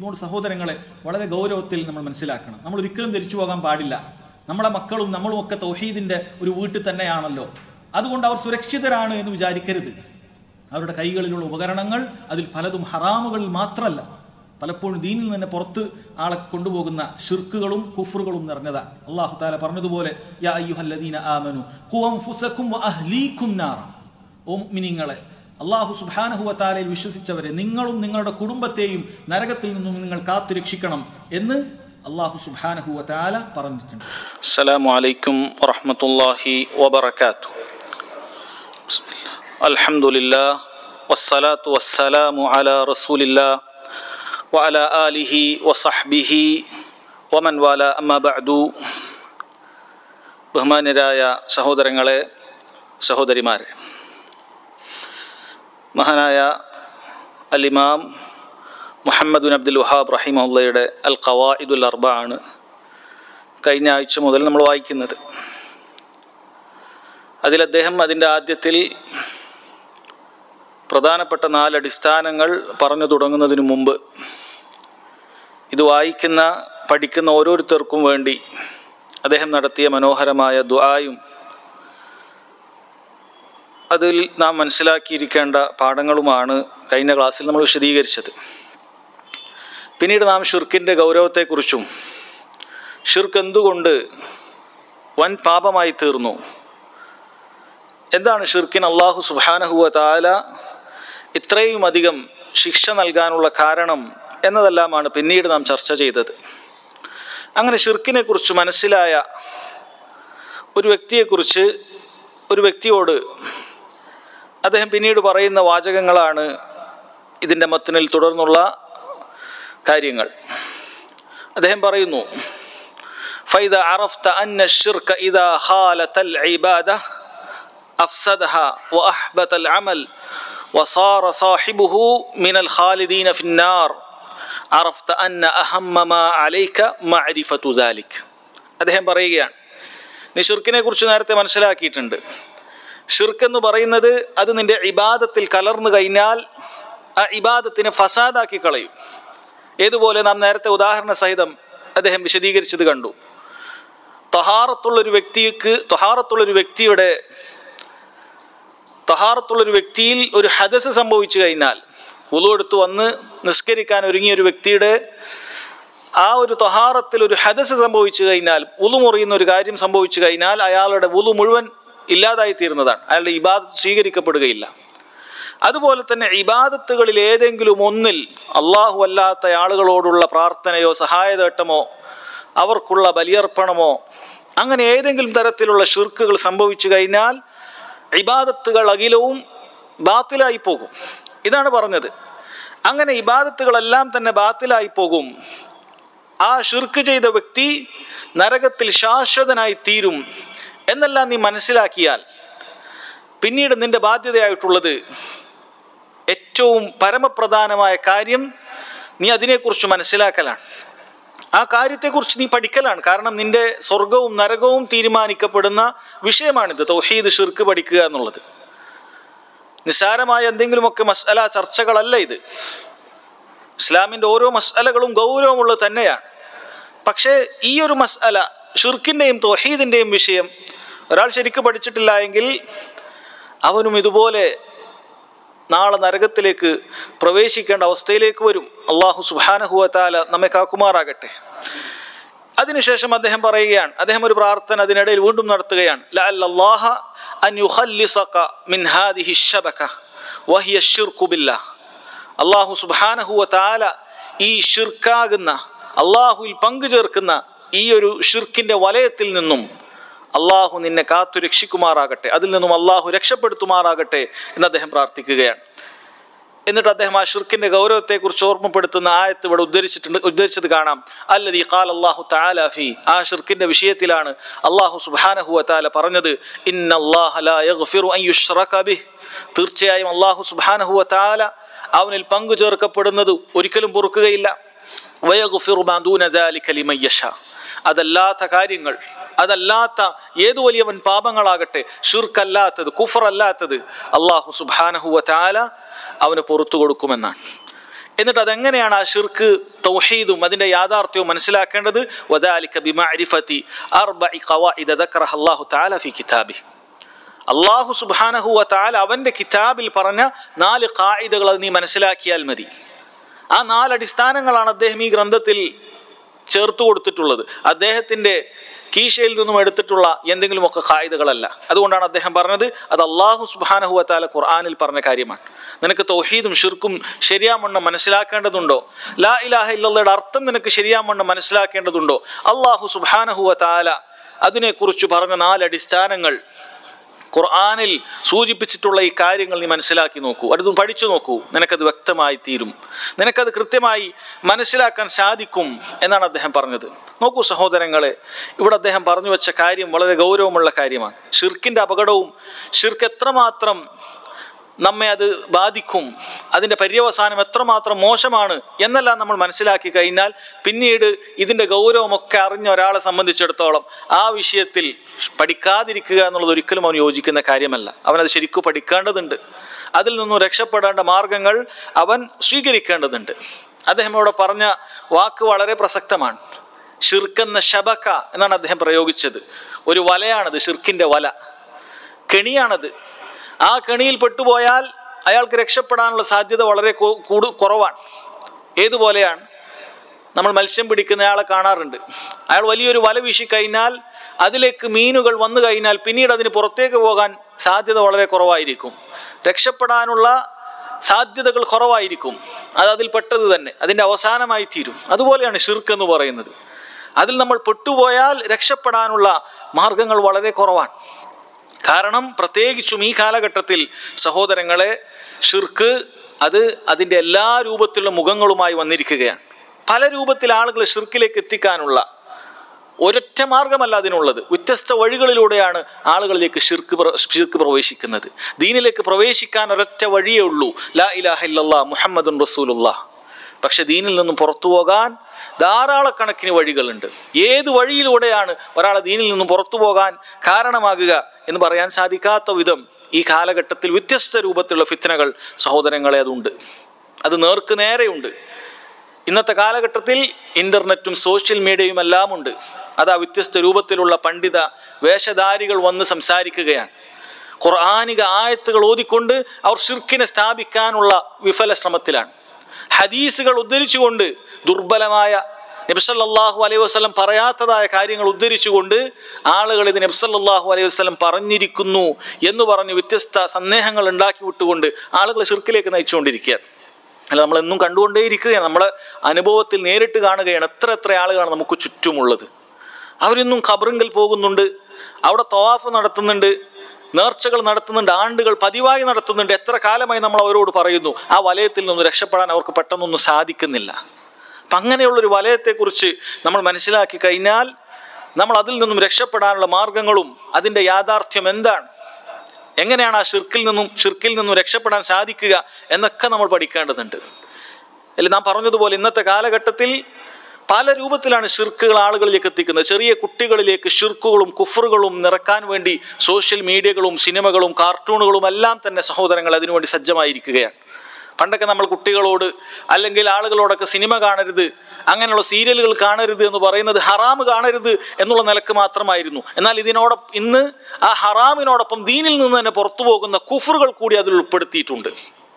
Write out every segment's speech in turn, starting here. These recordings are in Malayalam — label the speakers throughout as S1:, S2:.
S1: അതുകൊണ്ട് സഹോദരങ്ങളെ വളരെ ഗൗരവത്തിൽ നമ്മൾ മനസ്സിലാക്കണം നമ്മൾ ഒരിക്കലും തിരിച്ചു പോകാൻ പാടില്ല നമ്മളെ മക്കളും നമ്മളും ഒക്കെ തൗഹീദിന്റെ ഒരു വീട്ടിൽ തന്നെയാണല്ലോ അതുകൊണ്ട് അവർ സുരക്ഷിതരാണ് എന്ന് വിചാരിക്കരുത് അവരുടെ കൈകളിലുള്ള ഉപകരണങ്ങൾ അതിൽ പലതും ഹറാമുകളിൽ മാത്രമല്ല പലപ്പോഴും ദീനിൽ നിന്ന് പുറത്ത് ആളെ കൊണ്ടുപോകുന്ന ഷിർക്കുകളും കുഫറുകളും നിറഞ്ഞതാണ് അള്ളാഹു താല പറഞ്ഞതുപോലെ യാ അയ്യുഹല്ലദീന ആമനു ഖു അൻഫുസകും വഅഹ്ലീകും നാറ ഓ മുഅ്മിനീങ്ങളെ അള്ളാഹു സുബ്ഹാനഹു വതആലയിൽ വിശ്വസിച്ചവരെ നിങ്ങളും നിങ്ങളുടെ കുടുംബത്തെയും നരകത്തിൽ നിന്നും നിങ്ങൾ കാത്തു രക്ഷിക്കണം എന്ന് അള്ളാഹു സുബ്ഹാനഹു വതആല പറഞ്ഞിട്ടുണ്ട്
S2: السلام عليكم ورحمة الله وبركاته بسم الله الحمد لله والصلاة والسلام على رسول الله وعلى آله وصحبه ومن والاه أما بعد ബഹുമാന്യരായ സഹോദരങ്ങളെ സഹോദരിമാരെ മഹാനായ al Imam Muhammad bin Abdul Wahhab റഹിമുള്ളയുടെ അൽ ഖവായിദുൽ അർബ ആണ് കഴിഞ്ഞ ആഴ്ച മുതൽ നമ്മൾ വായിക്കുന്നത് അതിൽ അദ്ദേഹം അതിൻ്റെ ആദ്യത്തിൽ പ്രധാനപ്പെട്ട നാല് അടിസ്ഥാനങ്ങൾ പറഞ്ഞു തുടങ്ങുന്നതിന് മുമ്പ് ഇത് വായിക്കുന്ന പഠിക്കുന്ന ഓരോരുത്തർക്കും വേണ്ടി അദ്ദേഹം നടത്തിയ മനോഹരമായ ദുആയും അതിൽ നാം മനസ്സിലാക്കിയിരിക്കേണ്ട പാഠങ്ങളുമാണ് കഴിഞ്ഞ ക്ലാസ്സിൽ നമ്മൾ വിശദീകരിച്ചത് പിന്നീട് നാം ഷിർക്കിൻ്റെ ഗൗരവത്തെക്കുറിച്ചും ഷിർക്ക് എന്തുകൊണ്ട് വൻ പാപമായി തീർന്നു എന്താണ് ഷിർക്കിന് അള്ളാഹു സുബാനഹുവ താല ഇത്രയും അധികം ശിക്ഷ നൽകാനുള്ള കാരണം എന്നതെല്ലാമാണ് പിന്നീട് നാം ചർച്ച ചെയ്തത് അങ്ങനെ ഷിർക്കിനെ കുറിച്ച് മനസ്സിലായ ഒരു വ്യക്തിയെക്കുറിച്ച് ഒരു വ്യക്തിയോട് അദ്ദേഹം പിന്നീട് പറയുന്ന വാചകങ്ങളാണ് ഇതിൻ്റെ മത്തിനിൽ തുടർന്നുള്ള കാര്യങ്ങൾ അദ്ദേഹം പറയുന്നു فإذا عرفت أن الشرك إذا خالت العبادة أفسدها وأحبط العمل وصار صاحبه من الخالدين في النار عرفت أن أهم ما عليك معرفة ذلك അദ്ദേഹം പറയുകയാണ് നീ ഷിർക്കിനെ കുറിച്ച് നേരത്തെ മനസ്സിലാക്കിയിട്ടുണ്ട് ഷിർക്ക് എന്ന് പറയുന്നത് അത് നിന്റെ ഇബാദത്തിൽ കലർന്നു കഴിഞ്ഞാൽ ആ ഇബാദത്തിനെ ഫസാദാക്കി കളയും ഏതുപോലെ നാം നേരത്തെ ഉദാഹരണ സഹിതം അദ്ദേഹം വിശദീകരിച്ചത് കണ്ടു തൊഹാറത്തുള്ളൊരു വ്യക്തിക്ക് തൊഹാറത്തുള്ളൊരു വ്യക്തിയുടെ തൊഹാറത്തുള്ളൊരു വ്യക്തിയിൽ ഒരു ഹദസ് സംഭവിച്ചു കഴിഞ്ഞാൽ ഉളു എടുത്ത് വന്ന് നിസ്കരിക്കാൻ ഒരുങ്ങിയ ഒരു വ്യക്തിയുടെ ആ ഒരു തൊഹാറത്തിൽ ഒരു ഹദസ് സംഭവിച്ചു കഴിഞ്ഞാൽ ഉളു മുറിയുന്ന ഒരു കാര്യം സംഭവിച്ചു കഴിഞ്ഞാൽ അയാളുടെ ഉളു മുഴുവൻ ഇല്ലാതായി തീരുന്നതാണ് അയാളുടെ ഇബാദത്ത് സ്വീകരിക്കപ്പെടുകയില്ല അതുപോലെ തന്നെ ഇബാദത്തുകളിൽ ഏതെങ്കിലും ഒന്നിൽ അള്ളാഹു അല്ലാത്ത ആളുകളോടുള്ള പ്രാർത്ഥനയോ സഹായതേട്ടമോ അവർക്കുള്ള ബലിയർപ്പണമോ അങ്ങനെ ഏതെങ്കിലും തരത്തിലുള്ള ഷിർക്കുകൾ സംഭവിച്ചു കഴിഞ്ഞാൽ ഇബാദത്തുകൾ അഖിലവും ബാത്തിലായി പോകും ഇതാണ് പറഞ്ഞത് അങ്ങനെ ഇബാദത്തുകളെല്ലാം തന്നെ ബാത്തിലായി പോകും ആ ഷിർക്ക് ചെയ്ത വ്യക്തി നരകത്തിൽ ശാശ്വതനായി തീരും എന്നെല്ലാം നീ മനസ്സിലാക്കിയാൽ പിന്നീട് നിന്റെ ബാധ്യതയായിട്ടുള്ളത് ഏറ്റവും പരമപ്രധാനമായ കാര്യം നീ അതിനെക്കുറിച്ച് മനസ്സിലാക്കലാണ് ആ കാര്യത്തെക്കുറിച്ച് നീ പഠിക്കലാണ് കാരണം നിന്റെ സ്വർഗവും നരകവും തീരുമാനിക്കപ്പെടുന്ന വിഷയമാണിത് തൗഹീദ് ഷിർക്ക് പഠിക്കുക എന്നുള്ളത് നിസ്സാരമായ എന്തെങ്കിലുമൊക്കെ മസ്അല ചർച്ചകളല്ല ഇത് ഇസ്ലാമിൻ്റെ ഓരോ മസ്അലകളും ഗൗരവമുള്ളത് തന്നെയാണ് പക്ഷേ ഈ ഒരു മസ്അല ഷിർക്കിൻ്റെയും തൊഹീദിൻ്റെയും വിഷയം ഒരാൾ ശരിക്ക് പഠിച്ചിട്ടില്ല എങ്കിൽ അവനും ഇതുപോലെ നാളെ നരകത്തിലേക്ക് പ്രവേശിക്കേണ്ട അവസ്ഥയിലേക്ക് വരും അള്ളാഹു സുബാനഹുവ താല നമ്മെ കാക്കുമാറാകട്ടെ അതിനുശേഷം അദ്ദേഹം പറയുകയാണ് അദ്ദേഹം ഒരു പ്രാർത്ഥന അതിനിടയിൽ വീണ്ടും നടത്തുകയാണ് ലഅല്ലല്ലാഹ അൻ യുഖല്ലിസക മിൻ ഹാദിഹി ശബക വഹിയ ശിർക്കു ബില്ലാഹ് അള്ളാഹു സുബാനഹുവ താല ഈ ഷിർക്കാകുന്ന അള്ളാഹുവിൽ പങ്കു ചേർക്കുന്ന ഈ ഒരു ഷിർക്കിന്റെ വലയത്തിൽ നിന്നും അള്ളാഹു നിന്നെ കാത്തു രക്ഷിക്കുമാറാകട്ടെ അതിൽ നിന്നും അള്ളാഹു രക്ഷപ്പെടുത്തുമാറാകട്ടെ എന്ന് അദ്ദേഹം പ്രാർത്ഥിക്കുകയാണ് എന്നിട്ട് അദ്ദേഹം ആ ഷിർക്കിന്റെ ഗൗരവത്തെക്കുറിച്ച് ഓർമ്മപ്പെടുത്തുന്ന ആയത്ത് ഇവിടെ ഉദ്ധരിച്ചിട്ടുണ്ട് ഉദ്ധരിച്ചത് കാണാം അല്ലതി ഖാൽ അള്ളാഹു താലാഫി ആ ഷിർക്കിന്റെ വിഷയത്തിലാണ് അള്ളാഹു സുബാനഹു താല പറഞ്ഞത് തീർച്ചയായും അള്ളാഹു സുബാനഹു താല അവനിൽ പങ്കു ചേർക്കപ്പെടുന്നത് ഒരിക്കലും പൊറുക്കുകയില്ല അതല്ലാത്ത കാര്യങ്ങൾ അതല്ലാത്ത ഏതു വലിയവൻ പാപങ്ങളാകട്ടെ ഷിർക്കല്ലാത്തത് കുഫർ അല്ലാത്തത് അള്ളാഹു സുബാനഹുവ താല അവന് പുറത്തു കൊടുക്കുമെന്നാണ് എന്നിട്ട് അതെങ്ങനെയാണ് ആ ഷിർക്ക് തൗഹീദും അതിൻ്റെ യാഥാർത്ഥ്യവും മനസ്സിലാക്കേണ്ടത് വദാലിക ബിമഅരിഫതി അർബഇ ഖവാഇദ ദക്കറഹ അല്ലാഹു തആല ഫി കിതാബി അള്ളാഹു സുബ്ഹാനഹു വ തആല അവൻ്റെ കിതാബിൽ പറഞ്ഞ നാല് ഖായിദകൾ അത് നീ മനസ്സിലാക്കിയാൽ മതി ആ നാല് അടിസ്ഥാനങ്ങളാണ് അദ്ദേഹം ഈ ഗ്രന്ഥത്തിൽ ചേർത്ത് കൊടുത്തിട്ടുള്ളത് അദ്ദേഹത്തിൻ്റെ കീശയിൽ നിന്നും എടുത്തിട്ടുള്ള എന്തെങ്കിലുമൊക്കെ ഖായിദകളല്ല അതുകൊണ്ടാണ് അദ്ദേഹം പറഞ്ഞത് അത് അള്ളാഹു സുബ്ഹാനഹു വ തആല ഖുർആനിൽ പറഞ്ഞ കാര്യമാണ് നിനക്ക് തൗഹീദും ഷിർക്കും ശരിയാമണ്ണം മനസ്സിലാക്കേണ്ടതുണ്ടോ ലാ ഇലാഹ ഇല്ലല്ലയുടെ അർത്ഥം നിനക്ക് ശരിയാമണ്ണം മനസ്സിലാക്കേണ്ടതുണ്ടോ അള്ളാഹു സുബ്ഹാനഹു വ തആല അതിനെക്കുറിച്ച് പറഞ്ഞ നാല് അടിസ്ഥാനങ്ങൾ ഖുർആാനിൽ സൂചിപ്പിച്ചിട്ടുള്ള ഈ കാര്യങ്ങൾ നീ മനസ്സിലാക്കി നോക്കൂ അടുത്തും പഠിച്ചു നോക്കൂ നിനക്കത് വ്യക്തമായി തീരും നിനക്കത് കൃത്യമായി മനസ്സിലാക്കാൻ സാധിക്കും എന്നാണ് അദ്ദേഹം പറഞ്ഞത് നോക്കൂ സഹോദരങ്ങളെ ഇവിടെ അദ്ദേഹം പറഞ്ഞു വെച്ച കാര്യം വളരെ ഗൗരവമുള്ള കാര്യമാണ് ഷിർക്കിൻ്റെ അപകടവും ഷിർക്ക് എത്രമാത്രം നമ്മെ അത് ബാധിക്കും അതിൻ്റെ പര്യവസാനം എത്രമാത്രം മോശമാണ് എന്നെല്ലാം നമ്മൾ മനസ്സിലാക്കി കഴിഞ്ഞാൽ പിന്നീട് ഇതിൻ്റെ ഗൗരവമൊക്കെ അറിഞ്ഞ ഒരാളെ സംബന്ധിച്ചിടത്തോളം ആ വിഷയത്തിൽ പഠിക്കാതിരിക്കുക എന്നുള്ളത് ഒരിക്കലും അവൻ യോജിക്കുന്ന കാര്യമല്ല അവനത് ശരിക്കും പഠിക്കേണ്ടതുണ്ട് അതിൽ നിന്നും രക്ഷപ്പെടേണ്ട മാർഗങ്ങൾ അവൻ സ്വീകരിക്കേണ്ടതുണ്ട് അദ്ദേഹം ഇവിടെ പറഞ്ഞ വാക്ക് വളരെ പ്രസക്തമാണ് ഷിർക്കെന്ന ശബക്ക എന്നാണ് അദ്ദേഹം പ്രയോഗിച്ചത് ഒരു വലയാണത് ഷിർക്കിൻ്റെ വല കെണിയാണത് ആ കെണിയിൽ പെട്ടുപോയാൽ അയാൾക്ക് രക്ഷപ്പെടാനുള്ള സാധ്യത വളരെ കു- കൂടു കുറവാണ് ഏതുപോലെയാണ് നമ്മൾ മത്സ്യം പിടിക്കുന്നയാളെ കാണാറുണ്ട് അയാൾ വലിയൊരു വല വീശിക്കഴിഞ്ഞാൽ അതിലേക്ക് മീനുകൾ വന്നു കഴിഞ്ഞാൽ പിന്നീട് അതിന് പുറത്തേക്ക് പോകാൻ സാധ്യത വളരെ കുറവായിരിക്കും രക്ഷപ്പെടാനുള്ള സാധ്യതകൾ കുറവായിരിക്കും അത് അതിൽ പെട്ടത് തന്നെ അതിൻ്റെ അവസാനമായി തീരും അതുപോലെയാണ് ഷിർക്ക് എന്ന് പറയുന്നത് അതിൽ നമ്മൾ പെട്ടുപോയാൽ രക്ഷപ്പെടാനുള്ള മാർഗങ്ങൾ വളരെ കുറവാണ് കാരണം പ്രത്യേകിച്ചും ഈ കാലഘട്ടത്തിൽ സഹോദരങ്ങളെ ഷിർക്ക് അത് അതിൻ്റെ എല്ലാ രൂപത്തിലുള്ള മുഖങ്ങളുമായി വന്നിരിക്കുകയാണ് പല രൂപത്തിൽ ആളുകളെ ഷിർക്കിലേക്ക് എത്തിക്കാനുള്ള ഒരൊറ്റ മാർഗമല്ല അതിനുള്ളത് വ്യത്യസ്ത വഴികളിലൂടെയാണ് ആളുകളിലേക്ക് ഷിർക്ക് പ്ര- ഷിർക്ക് പ്രവേശിക്കുന്നത് ദീനിലേക്ക് പ്രവേശിക്കാൻ ഒരൊറ്റ വഴിയേ ഉള്ളൂ ലാ ഇലാഹ ഇല്ലല്ലാ മുഹമ്മദുൻ റസൂലുല്ലാ പക്ഷെ ദീനിൽ നിന്നും പുറത്തു പോകാൻ ധാരാളക്കണക്കിന് വഴികളുണ്ട് ഏത് വഴിയിലൂടെയാണ് ഒരാളെ ദീനിൽ നിന്നും പുറത്തു പോകാൻ കാരണമാകുക എന്ന് പറയാൻ സാധിക്കാത്ത വിധം ഈ കാലഘട്ടത്തിൽ വ്യത്യസ്ത രൂപത്തിലുള്ള ഫിത്തനകൾ സഹോദരങ്ങളെ അതുണ്ട് അത് നേർക്ക് നേരെയുണ്ട് ഇന്നത്തെ കാലഘട്ടത്തിൽ ഇൻ്റർനെറ്റും സോഷ്യൽ മീഡിയയും എല്ലാം ഉണ്ട് അത് ആ വ്യത്യസ്ത രൂപത്തിലുള്ള പണ്ഡിത വേഷധാരികൾ വന്ന് സംസാരിക്കുകയാണ് ഖുർആാനിക ആയത്തുകൾ ഓതിക്കൊണ്ട് അവർ ഷിർക്കിനെ സ്ഥാപിക്കാനുള്ള വിഫല ശ്രമത്തിലാണ് ഹദീസുകൾ ഉദ്ധരിച്ചുകൊണ്ട് ദുർബലമായ നബ്സല്ലാഹു അലൈഹി വസ്ലം പറയാത്തതായ കാര്യങ്ങൾ ഉദ്ധരിച്ചുകൊണ്ട് ആളുകൾ ഇത് നബ്സല്ലാഹു അലൈഹി വസ്ലം പറഞ്ഞിരിക്കുന്നു എന്ന് പറഞ്ഞ് വ്യത്യസ്ത സന്ദേഹങ്ങൾ ഉണ്ടാക്കി വിട്ടുകൊണ്ട് ആളുകൾ ഷിർക്കിലേക്ക് നയിച്ചുകൊണ്ടിരിക്കുകയാണ് അല്ല നമ്മൾ എന്നും കണ്ടുകൊണ്ടേയിരിക്കുകയാണ് നമ്മളെ അനുഭവത്തിൽ നേരിട്ട് കാണുകയാണ് എത്ര എത്ര ആളുകളാണ് നമുക്ക് ചുറ്റുമുള്ളത് അവരിന്നും ഖബറിങ്കൽ പോകുന്നുണ്ട് അവിടെ തവാഫ് നടത്തുന്നുണ്ട് നേർച്ചകൾ നടത്തുന്നുണ്ട് ആണ്ടുകൾ പതിവായി നടത്തുന്നുണ്ട് എത്ര കാലമായി നമ്മൾ അവരോട് പറയുന്നു ആ വലയത്തിൽ നിന്ന് രക്ഷപ്പെടാൻ അവർക്ക് പെട്ടെന്നൊന്നും സാധിക്കുന്നില്ല അപ്പം അങ്ങനെയുള്ളൊരു വലയത്തെക്കുറിച്ച് നമ്മൾ മനസ്സിലാക്കി കഴിഞ്ഞാൽ നമ്മൾ അതിൽ നിന്നും രക്ഷപ്പെടാനുള്ള മാർഗങ്ങളും അതിൻ്റെ യാഥാർത്ഥ്യം എന്താണ് എങ്ങനെയാണ് ആ ഷിർക്കിൽ നിന്നും ഷിർക്കിൽ നിന്നും രക്ഷപ്പെടാൻ സാധിക്കുക എന്നൊക്കെ നമ്മൾ പഠിക്കേണ്ടതുണ്ട് അല്ലെ നാം പറഞ്ഞതുപോലെ ഇന്നത്തെ കാലഘട്ടത്തിൽ പല രൂപത്തിലാണ് ഷിർക്കുകൾ ആളുകളിലേക്ക് എത്തിക്കുന്നത് ചെറിയ കുട്ടികളിലേക്ക് ഷിർക്കുകളും കുഫറുകളും നിറക്കാൻ വേണ്ടി സോഷ്യൽ മീഡിയകളും സിനിമകളും കാർട്ടൂണുകളും എല്ലാം തന്നെ സഹോദരങ്ങൾ അതിനുവേണ്ടി സജ്ജമായിരിക്കുകയാണ് പണ്ടൊക്കെ നമ്മൾ കുട്ടികളോട് അല്ലെങ്കിൽ ആളുകളോടൊക്കെ സിനിമ കാണരുത് അങ്ങനെയുള്ള സീരിയലുകൾ കാണരുത് എന്ന് പറയുന്നത് ഹറാമ് കാണരുത് എന്നുള്ള നിലക്ക് മാത്രമായിരുന്നു എന്നാൽ ഇതിനോടൊപ്പം ഇന്ന് ആ ഹറാമിനോടൊപ്പം ദീനിൽ നിന്ന് തന്നെ പുറത്തു പോകുന്ന കുഫറുകൾ കൂടി അതിൽ ഉൾപ്പെടുത്തിയിട്ടുണ്ട്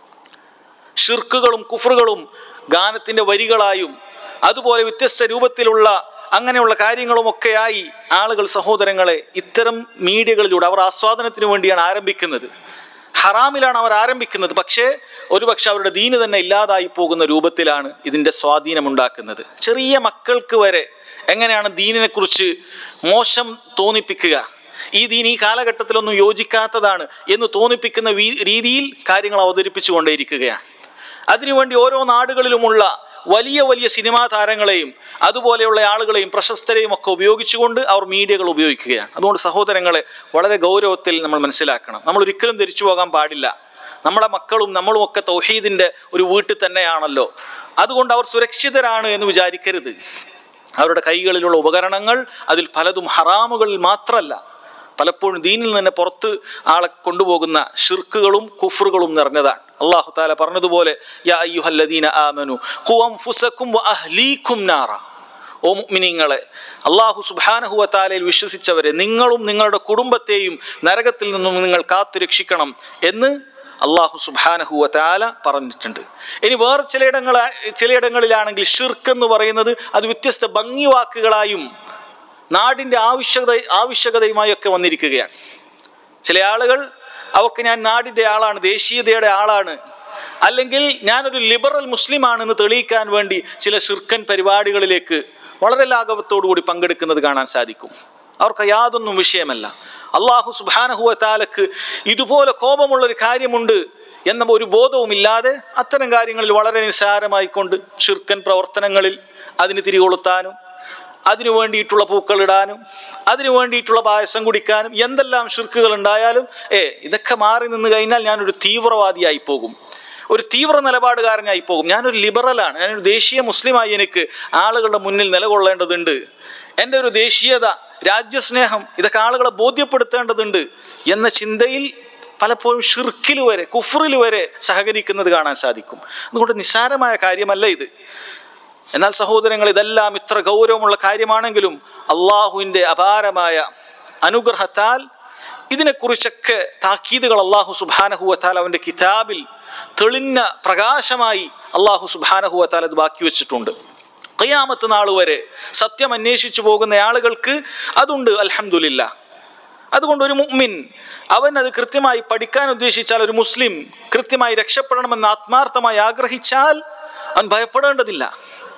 S2: ഷിർക്കുകളും കുഫറുകളും ഗാനത്തിൻ്റെ വരികളായും അതുപോലെ വ്യത്യസ്ത രൂപത്തിലുള്ള അങ്ങനെയുള്ള കാര്യങ്ങളുമൊക്കെയായി ആളുകൾ സഹോദരങ്ങളെ ഇത്തരം മീഡിയകളിലൂടെ അവർ ആസ്വാദനത്തിന് വേണ്ടിയാണ് ആരംഭിക്കുന്നത് ഹറാമിലാണ് അവർ ആരംഭിക്കുന്നത് പക്ഷേ ഒരുപക്ഷെ അവരുടെ ദീന് തന്നെ ഇല്ലാതായി പോകുന്ന രൂപത്തിലാണ് ഇതിൻ്റെ സ്വാധീനമുണ്ടാക്കുന്നത് ചെറിയ മക്കൾക്ക് വരെ എങ്ങനെയാണ് ദീനിനെക്കുറിച്ച് മോശം തോന്നിപ്പിക്കുക ഈ ദീൻ ഈ കാലഘട്ടത്തിലൊന്നും യോജിക്കാത്തതാണ് എന്ന് തോന്നിപ്പിക്കുന്ന വീ- രീതിയിൽ കാര്യങ്ങൾ അവതരിപ്പിച്ചുകൊണ്ടേയിരിക്കുകയാണ് അതിനുവേണ്ടി ഓരോ നാടുകളിലുമുള്ള വലിയ വലിയ സിനിമാ താരങ്ങളെയും അതുപോലെയുള്ള ആളുകളെയും പ്രശസ്തരെയും ഒക്കെ ഉപയോഗിച്ചുകൊണ്ട് അവർ മീഡിയകൾ ഉപയോഗിക്കുകയാണ് അതുകൊണ്ട് സഹോദരങ്ങളെ വളരെ ഗൗരവത്തിൽ നമ്മൾ മനസ്സിലാക്കണം നമ്മൾ ഒരിക്കലും തിരിച്ചു പോകാൻ പാടില്ല നമ്മുടെ മക്കളും നമ്മളും ഒക്കെ തൗഹീദിൻ്റെ ഒരു വീട്ടിൽ തന്നെയാണല്ലോ അതുകൊണ്ട് അവർ സുരക്ഷിതരാണ് എന്ന് വിചാരിക്കരുത് അവരുടെ കൈകളിലുള്ള ഉപകരണങ്ങൾ അതിൽ പലതും ഹറാമുകളിൽ മാത്രമല്ല പലപ്പോഴും ദീനിൽ നിന്ന് പുറത്ത് ആളെ കൊണ്ടുപോകുന്ന ഷിർക്കുകളും കുഫറുകളും നിറഞ്ഞതാണ് അള്ളാഹു താല പറഞ്ഞതുപോലെ യാ അയ്യുഹല്ലദീന ആമനു ഖു അൻഫുസക്കും വ അഹ്ലീക്കും നാറ ഓ മുഅ്മിനീങ്ങളെ അള്ളാഹു സുബ്ഹാനഹു വ തആലയിൽ വിശ്വസിച്ചവരെ നിങ്ങളും നിങ്ങളുടെ കുടുംബത്തെയും നരകത്തിൽ നിന്നും നിങ്ങൾ കാത്തു രക്ഷിക്കണം എന്ന് അള്ളാഹു സുബ്ഹാനഹു വ തആല പറഞ്ഞിട്ടുണ്ട് ഇനി വേറെ ചിലയിടങ്ങൾ ചിലയിടങ്ങളിലാണെങ്കിൽ ഷിർക്ക് എന്ന് പറയുന്നത് അത് വ്യത്യസ്ത ഭംഗി വാക്കുകളായും നാടിൻ്റെ ആവശ്യകത ആവശ്യകതയുമായൊക്കെ വന്നിരിക്കുകയാണ് ചില ആളുകൾ അവർക്ക് ഞാൻ നാടിൻ്റെ ആളാണ് ദേശീയതയുടെ ആളാണ് അല്ലെങ്കിൽ ഞാനൊരു ലിബറൽ മുസ്ലിമാണെന്ന് തെളിയിക്കാൻ വേണ്ടി ചില ഷിർക്കൻ പരിപാടികളിലേക്ക് വളരെ ലാഘവത്തോടുകൂടി പങ്കെടുക്കുന്നത് കാണാൻ സാധിക്കും അവർക്ക് യാതൊന്നും വിഷയമല്ല അള്ളാഹു സുബാനഹുവ താലക്ക് ഇതുപോലെ കോപമുള്ളൊരു കാര്യമുണ്ട് എന്ന ഒരു ബോധവുമില്ലാതെ അത്തരം കാര്യങ്ങളിൽ വളരെ നിസ്സാരമായിക്കൊണ്ട് ഷിർക്കൻ പ്രവർത്തനങ്ങളിൽ അതിന് തിരികൊളുത്താനും അതിനു വേണ്ടിയിട്ടുള്ള പൂക്കളിടാനും അതിനു വേണ്ടിയിട്ടുള്ള പായസം കുടിക്കാനും എന്തെല്ലാം ഷിർക്കുകൾ ഉണ്ടായാലും ഏ ഇതൊക്കെ മാറി നിന്ന് കഴിഞ്ഞാൽ ഞാനൊരു തീവ്രവാദിയായി പോകും ഒരു തീവ്ര നിലപാടുകാരനായി പോകും ഞാനൊരു ലിബറലാണ് ഞാനൊരു ദേശീയ മുസ്ലിമായി എനിക്ക് ആളുകളുടെ മുന്നിൽ നിലകൊള്ളേണ്ടതുണ്ട് എൻ്റെ ഒരു ദേശീയത രാജ്യസ്നേഹം ഇതൊക്കെ ആളുകളെ ബോധ്യപ്പെടുത്തേണ്ടതുണ്ട് എന്ന ചിന്തയിൽ പലപ്പോഴും ഷിർക്കിൽ വരെ കുഫറിൽ വരെ സഹകരിക്കുന്നത് കാണാൻ സാധിക്കും അതുകൊണ്ട് നിസ്സാരമായ കാര്യമല്ല ഇത് എന്നാൽ സഹോദരങ്ങൾ ഇതെല്ലാം ഇത്ര ഗൗരവമുള്ള കാര്യമാണെങ്കിലും അള്ളാഹുവിൻ്റെ അപാരമായ അനുഗ്രഹത്താൽ ഇതിനെക്കുറിച്ചൊക്കെ താക്കീതുകൾ അള്ളാഹു സുബാനഹുവത്താൽ അവൻ്റെ കിതാബിൽ തെളിഞ്ഞ പ്രകാശമായി അള്ളാഹു സുബാനഹുവത്താൽ അത് ബാക്കി വെച്ചിട്ടുണ്ട് ഖിയാമത്ത് നാൾ വരെ സത്യം അന്വേഷിച്ചു പോകുന്ന ആളുകൾക്ക് അതുണ്ട് അൽഹംദുലില്ല അതുകൊണ്ട് ഒരു മുഅ്മിൻ അവൻ അത് കൃത്യമായി പഠിക്കാൻ ഉദ്ദേശിച്ചാൽ ഒരു മുസ്ലിം കൃത്യമായി രക്ഷപ്പെടണമെന്ന് ആത്മാർത്ഥമായി ആഗ്രഹിച്ചാൽ അവൻ ഭയപ്പെടേണ്ടതില്ല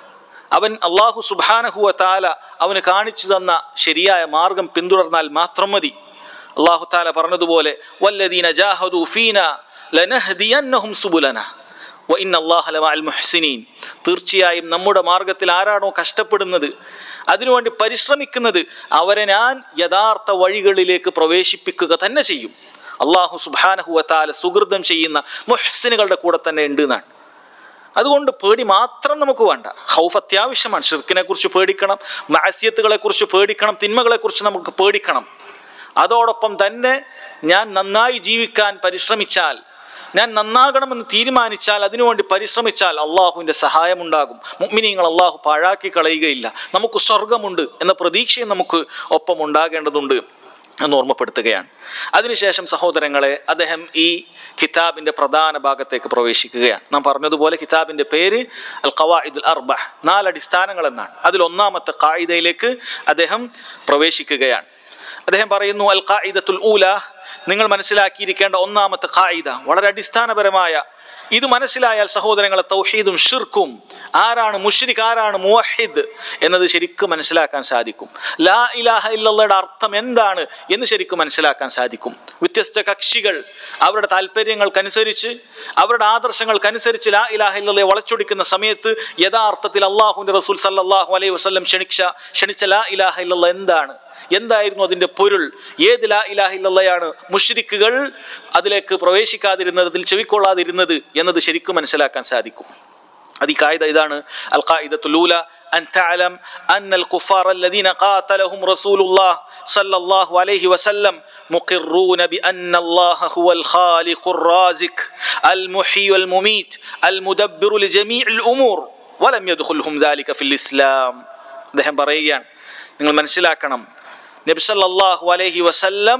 S2: അവൻ അള്ളാഹു സുബാനഹുവ താല അവന് കാണിച്ചു തന്ന ശരിയായ മാർഗം പിന്തുടർന്നാൽ മാത്രം മതി അള്ളാഹു താല പറഞ്ഞതുപോലെ വല്ലദീന ജാഹദു ഫീന ലനഹ്ദിയന്നഹും സുബുലന വ ഇന്ന അല്ലാഹ അൽ മുഹ്സിനീൻ തീർച്ചയായും നമ്മുടെ മാർഗത്തിൽ ആരാണോ കഷ്ടപ്പെടുന്നത് അതിനുവേണ്ടി പരിശ്രമിക്കുന്നത് അവരെ ഞാൻ യഥാർത്ഥ വഴികളിലേക്ക് പ്രവേശിപ്പിക്കുക തന്നെ ചെയ്യും അള്ളാഹു സുബാനഹുവ താല സുഹൃതം ചെയ്യുന്ന മുഹ്സിനുകളുടെ കൂടെ തന്നെ ഉണ്ട് എന്നാണ് അതുകൊണ്ട് പേടി മാത്രം നമുക്ക് വേണ്ട ഹൗഫ് അത്യാവശ്യമാണ് ഷിർക്കിനെ കുറിച്ച് പേടിക്കണം മാസ്യത്തുകളെ കുറിച്ച് പേടിക്കണം തിന്മകളെ കുറിച്ച് നമുക്ക് പേടിക്കണം അതോടൊപ്പം തന്നെ ഞാൻ നന്നായി ജീവിക്കാൻ പരിശ്രമിച്ചാൽ ഞാൻ നന്നാകണമെന്ന് തീരുമാനിച്ചാൽ അതിനുവേണ്ടി പരിശ്രമിച്ചാൽ അള്ളാഹുവിൻ്റെ സഹായമുണ്ടാകും മുഗ്മിനിങ്ങൾ അള്ളാഹു പാഴാക്കി കളയുകയില്ല നമുക്ക് സ്വർഗമുണ്ട് എന്ന പ്രതീക്ഷയും നമുക്ക് ഒപ്പം ഉണ്ടാകേണ്ടതുണ്ട് എന്ന് ഓർമ്മപ്പെടുത്തുകയാണ് അതിനുശേഷം സഹോദരങ്ങളെ അദ്ദേഹം ഈ കിതാബിൻ്റെ പ്രധാന ഭാഗത്തേക്ക് പ്രവേശിക്കുകയാണ് നാം പറഞ്ഞതുപോലെ കിതാബിൻ്റെ പേര് അൽ ഖവാഇദുൽ അർബ നാലടിസ്ഥാനങ്ങൾ എന്നാണ് അതിൽ ഒന്നാമത്തെ കായിദയിലേക്ക് അദ്ദേഹം പ്രവേശിക്കുകയാണ് അദ്ദേഹം പറയുന്നു അൽ ഖായിദത്തുൽ ഊല നിങ്ങൾ മനസ്സിലാക്കിയിരിക്കേണ്ട ഒന്നാമത്തെ ഖായിദ വളരെ അടിസ്ഥാനപരമായ ഇത് മനസ്സിലായാൽ സഹോദരങ്ങളെ തൗഹീദും ഷിർക്കും ആരാണ് മുഷ്രിഖ് ആരാണ് മുവഹിദ് എന്നത് ശരിക്കും മനസ്സിലാക്കാൻ സാധിക്കും ലാ ഇലാഹ ഇല്ലയുടെ അർത്ഥം എന്താണ് എന്ന് ശരിക്കും മനസ്സിലാക്കാൻ സാധിക്കും വ്യത്യസ്ത കക്ഷികൾ അവരുടെ താല്പര്യങ്ങൾക്കനുസരിച്ച് അവരുടെ ആദർശങ്ങൾക്കനുസരിച്ച് ലാ ഇലാഹ ഇല്ലയെ വളച്ചൊടിക്കുന്ന സമയത്ത് യഥാർത്ഥത്തിൽ അള്ളാഹുവിൻ്റെ റസൂൽ സല്ലാഹു അലൈഹി വസ്ലം ക്ഷണിച്ച ക്ഷണിച്ച ലാ ഇലാഹ ഇല്ല എന്താണ് എന്തായിരുന്നു അതിൻ്റെ പൊരുൾ ഏത് ലാ ഇലാഹ ഇല്ലയാണ് മുഷ്രിക്കുകൾ അതിലേക്ക് പ്രവേശിക്കാതിരുന്നത് അതിൽ ചെവിക്കൊള്ളാതിരുന്നത് എന്നത് ശരിക്കും മനസ്സിലാക്കാൻ സാധിക്കും അത് ഈ കായിത ഇതാണ് അൽ ഖായിദത്തുലൂല أن تعلم أن الكفار الذين قاتلهم رسول الله صلى الله عليه وسلم مقرون بأن الله هو الخالق الرازق المحيي والمميت المدبر لجميع الأمور ولم يدخلهم ذلك في الإسلام അദ്ദേഹം പറയുകയാണ് നിങ്ങൾ മനസ്സിലാക്കണം നബി സല്ലല്ലാഹു അലൈഹി വസല്ലം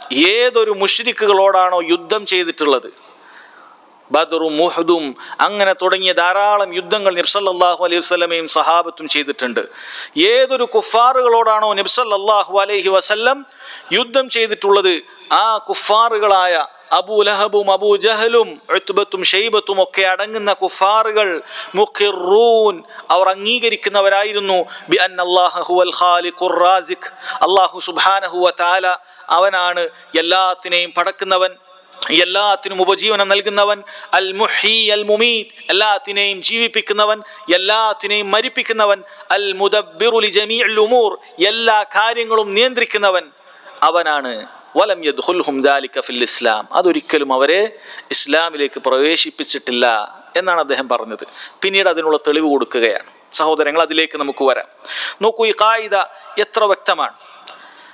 S2: ഏതൊരു മുഷ്രിക്കുകളോടാണോ യുദ്ധം ചെയ്തിട്ടുള്ളത് ബദറും മുഹദും അങ്ങനെ തുടങ്ങിയ ധാരാളം യുദ്ധങ്ങൾ നബ്സല്ലാഹു അലൈഹി വസ്ലമയും സഹാബത്തും ചെയ്തിട്ടുണ്ട് ഏതൊരു കുഫാറുകളോടാണോ നബ്സല്ലാഹു അലൈഹി വസല്ലം യുദ്ധം ചെയ്തിട്ടുള്ളത് ആ കുഫാറുകളായ അബൂ ലഹബും അബൂ ജഹലും എത്തുബത്തും ഷെയ്ബത്തും ഒക്കെ അടങ്ങുന്ന കുഫാറുകൾ മുഖിറൂൻ അവർ അംഗീകരിക്കുന്നവരായിരുന്നു ബി അൻ അള്ളാഹുവൽ ഖാലിഖുർ റാസിഖ് അള്ളാഹു സുബാനഹുവ താല അവനാണ് എല്ലാത്തിനെയും പടക്കുന്നവൻ എല്ലാത്തിനും ഉപജീവനം നൽകുന്നവൻ അൽ മുഹി അൽ മുമീത് എല്ലാത്തിനെയും ജീവിപ്പിക്കുന്നവൻ എല്ലാത്തിനെയും മരിപ്പിക്കുന്നവൻ അൽ മുദബിറുലി ജമീഉൽ ഉമൂർ എല്ലാ കാര്യങ്ങളും നിയന്ത്രിക്കുന്നവൻ അവനാണ് വലം യദ്ഖുൽഹും ദാലിക ഫിൽ ഇസ്ലാം അതൊരിക്കലും അവരെ ഇസ്ലാമിലേക്ക് പ്രവേശിപ്പിച്ചിട്ടില്ല എന്നാണ് അദ്ദേഹം പറഞ്ഞത് പിന്നീട് അതിനുള്ള തെളിവ് കൊടുക്കുകയാണ് സഹോദരങ്ങൾ അതിലേക്ക് നമുക്ക് വരാം നോക്കൂ ഈ കായിക എത്ര വ്യക്തമാണ്